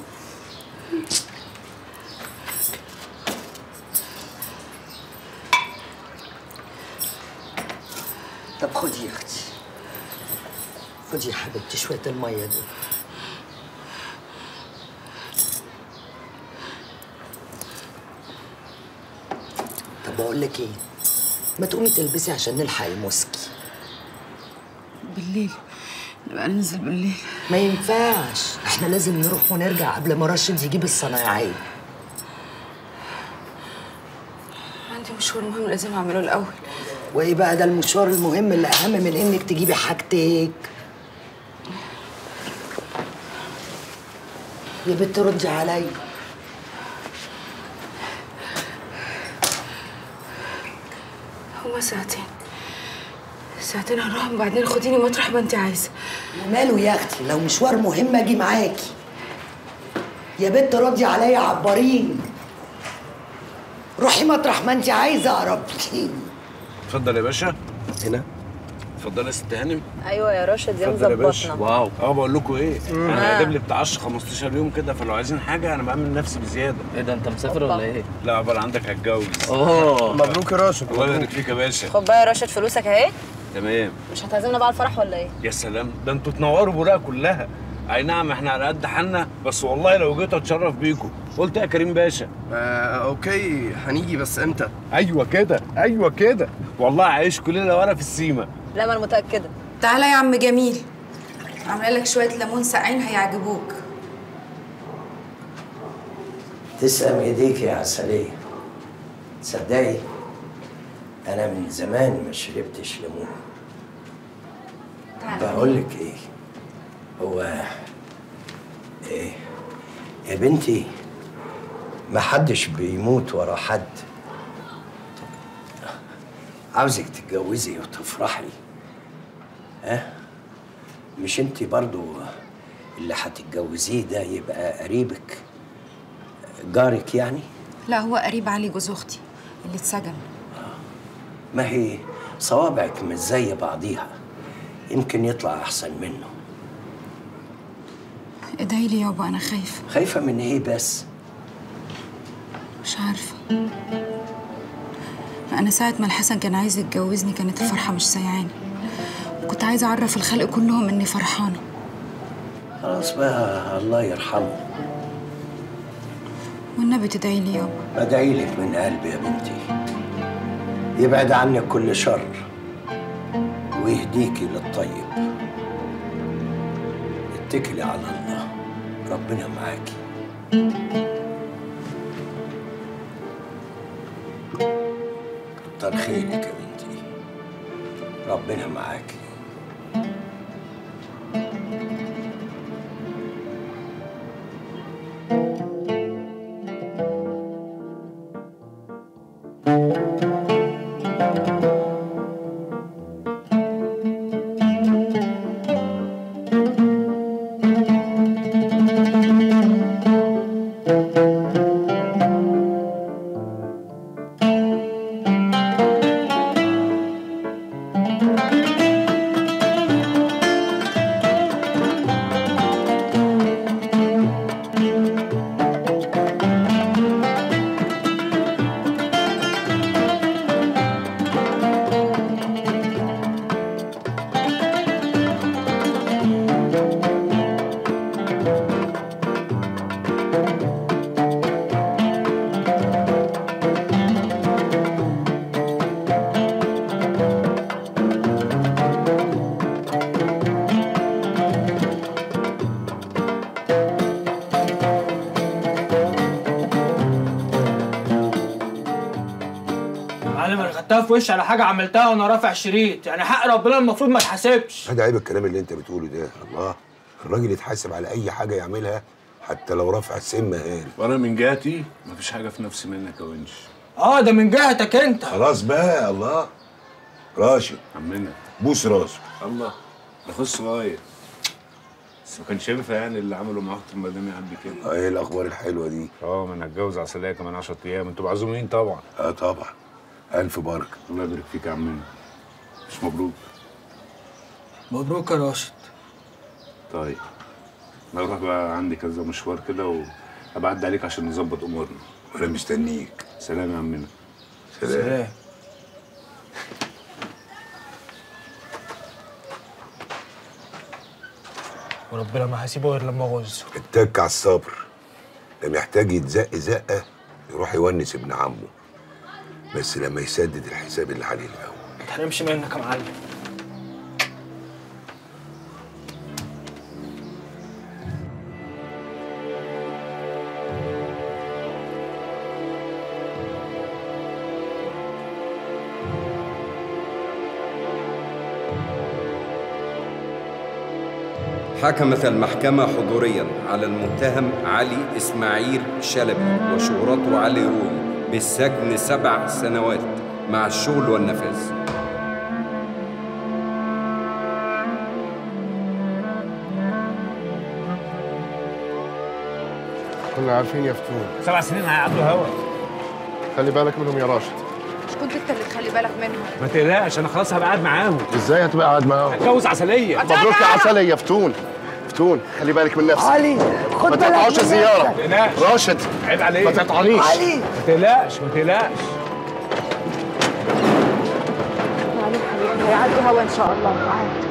طب خدي يا اختي خدي يا حبيبتي شوية المية دول طب بقول لك ايه ما تقومي تلبسي عشان نلحق الموسكي بالليل نبقى ننزل بالليل ما ينفعش احنا لازم نروح ونرجع قبل ما راشد يجيب الصنايعية عندي مشوار مهم لازم اعمله الاول وايه بقى ده المشوار المهم اللي اهم من انك تجيبي حاجتك يا بنت ردي عليا هما ساعتين ساعتين هنروح وبعدين خديني مطرح ما انت عايزه وماله يا اختي لو مشوار مهم اجي معاكي يا بنت ردي عليا عبريني روحي مطرح ما انت عايزه اقرب لي اتفضل يا باشا هنا اتفضل يا ست هانم ايوه يا راشد يا اتفضل يا باشا مظبطنا واو اه بقول لكم ايه مم. انا آه. جايب لي بتاع 10 15 يوم كده فلو عايزين حاجه انا بعمل نفسي بزياده ايه ده انت مسافر ولا ايه لا عقبال عندك هتجوز اوه مبروك يا راشد الله يبارك فيك يا باشا خد بقى يا راشد فلوسك اهي تمام مش هتعزمنا بقى على الفرح ولا ايه؟ يا سلام ده انتوا تنوروا بوراق كلها اي نعم احنا على قد حالنا بس والله لو جيت اتشرف بيكم قلت يا كريم باشا آه اوكي هنيجي بس امتى؟ ايوه كده ايوه كده والله عايش كل ليله وانا في السيما لا ما انا متاكده تعالى يا عم جميل عامله لك شويه ليمون ساقعين هيعجبوك تسلم ايديك يا عسلية تصدقي انا من زمان ما شربتش ليمون بقول لك ايه هو ايه يا بنتي ما حدش بيموت ورا حد عاوزك تتجوزي وتفرحي ها مش انت برضو اللي هتتجوزيه ده يبقى قريبك جارك يعني لا هو قريب علي جوز اختي اللي اتسجن ما هي صوابعك مش زي بعضيها يمكن يطلع احسن منه ادعي لي يابا انا خايفه خايفه من ايه بس مش عارفه انا ساعه ما الحسن كان عايز يتجوزني كانت الفرحه مش سايعاني وكنت عايزه اعرف الخلق كلهم اني فرحانه خلاص بقى الله يرحمه والنبي تدعي لي يابا بدعي لك من قلبي يا بنتي يبعد عنك كل شر ويهديكي للطيب اتكلي على الله ربنا معاكي كتر خيرك يا بنتي ربنا معاكي معلم انا خدتها في وشي على حاجه عملتها وانا رافع شريط يعني حق ربنا المفروض ما اتحاسبش هذا عيب الكلام اللي انت بتقوله ده الله الراجل يتحاسب على اي حاجه يعملها حتى لو رفع السم هان وانا من جهتي مفيش حاجه في نفسي منك يا ونش اه ده من جهتك انت خلاص بقى الله راشد عمنا بوس راسه الله ده خص صغير بس ما كانش ينفع يعني اللي عملوا معاك المدام يعدي كده ايه الاخبار الحلوه دي اه ما انا هتجوز عسلية كمان 10 ايام انتوا معزومين طبعا اه طبعا الف بركه الله يبارك فيك يا عمنا مش مبروك مبروك يا راشد طيب انا اروح بقى عندي كذا مشوار كده وابعد عليك عشان نظبط امورنا وانا مستنيك سلام يا عمنا سلام وربنا ما هسيبه غير لما اغزه اتك على الصبر ده محتاج يتزق زقه يروح يونس ابن عمه بس لما يسدد الحساب اللي عليه الاول هنمشي منك يا معلم حكمت المحكمة حضوريا على المتهم علي إسماعيل شلبي وشهرته علي رومي بالسجن سبع سنوات مع الشغل والنفاذ كنا عارفين يا فتون سبع سنين هيعدوا هوا خلي بالك منهم يا راشد مش كنت انت اللي تخلي بالك منهم ما تقلقش انا خلاص هبقى قاعد معاهم ازاي هتبقى قاعد معاهم هتجوز عسليه مبروك يا عسلية يا فتون فتون خلي بالك من نفسك علي خد ما بالك تقطعوش من الزيارة نفسك. تقلقش. راشد عيب عليك ما تقطعنيش علي ما تقلقش ما تقلقش معلش حبيبي هيعدوا هوا ان شاء الله عادي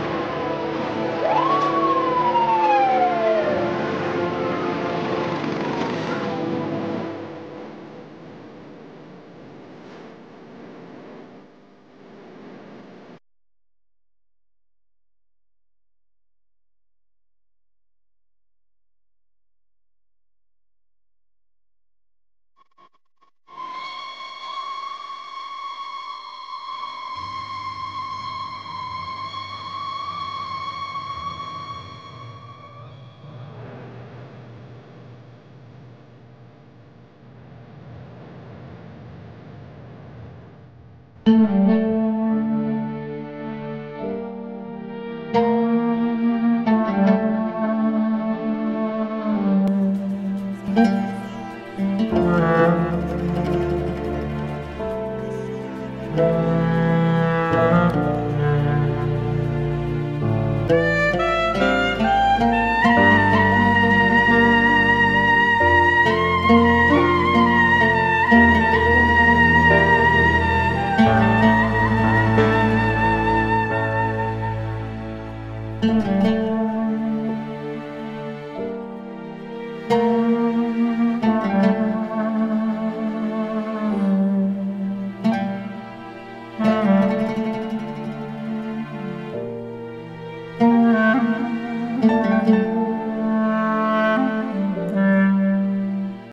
Thank you.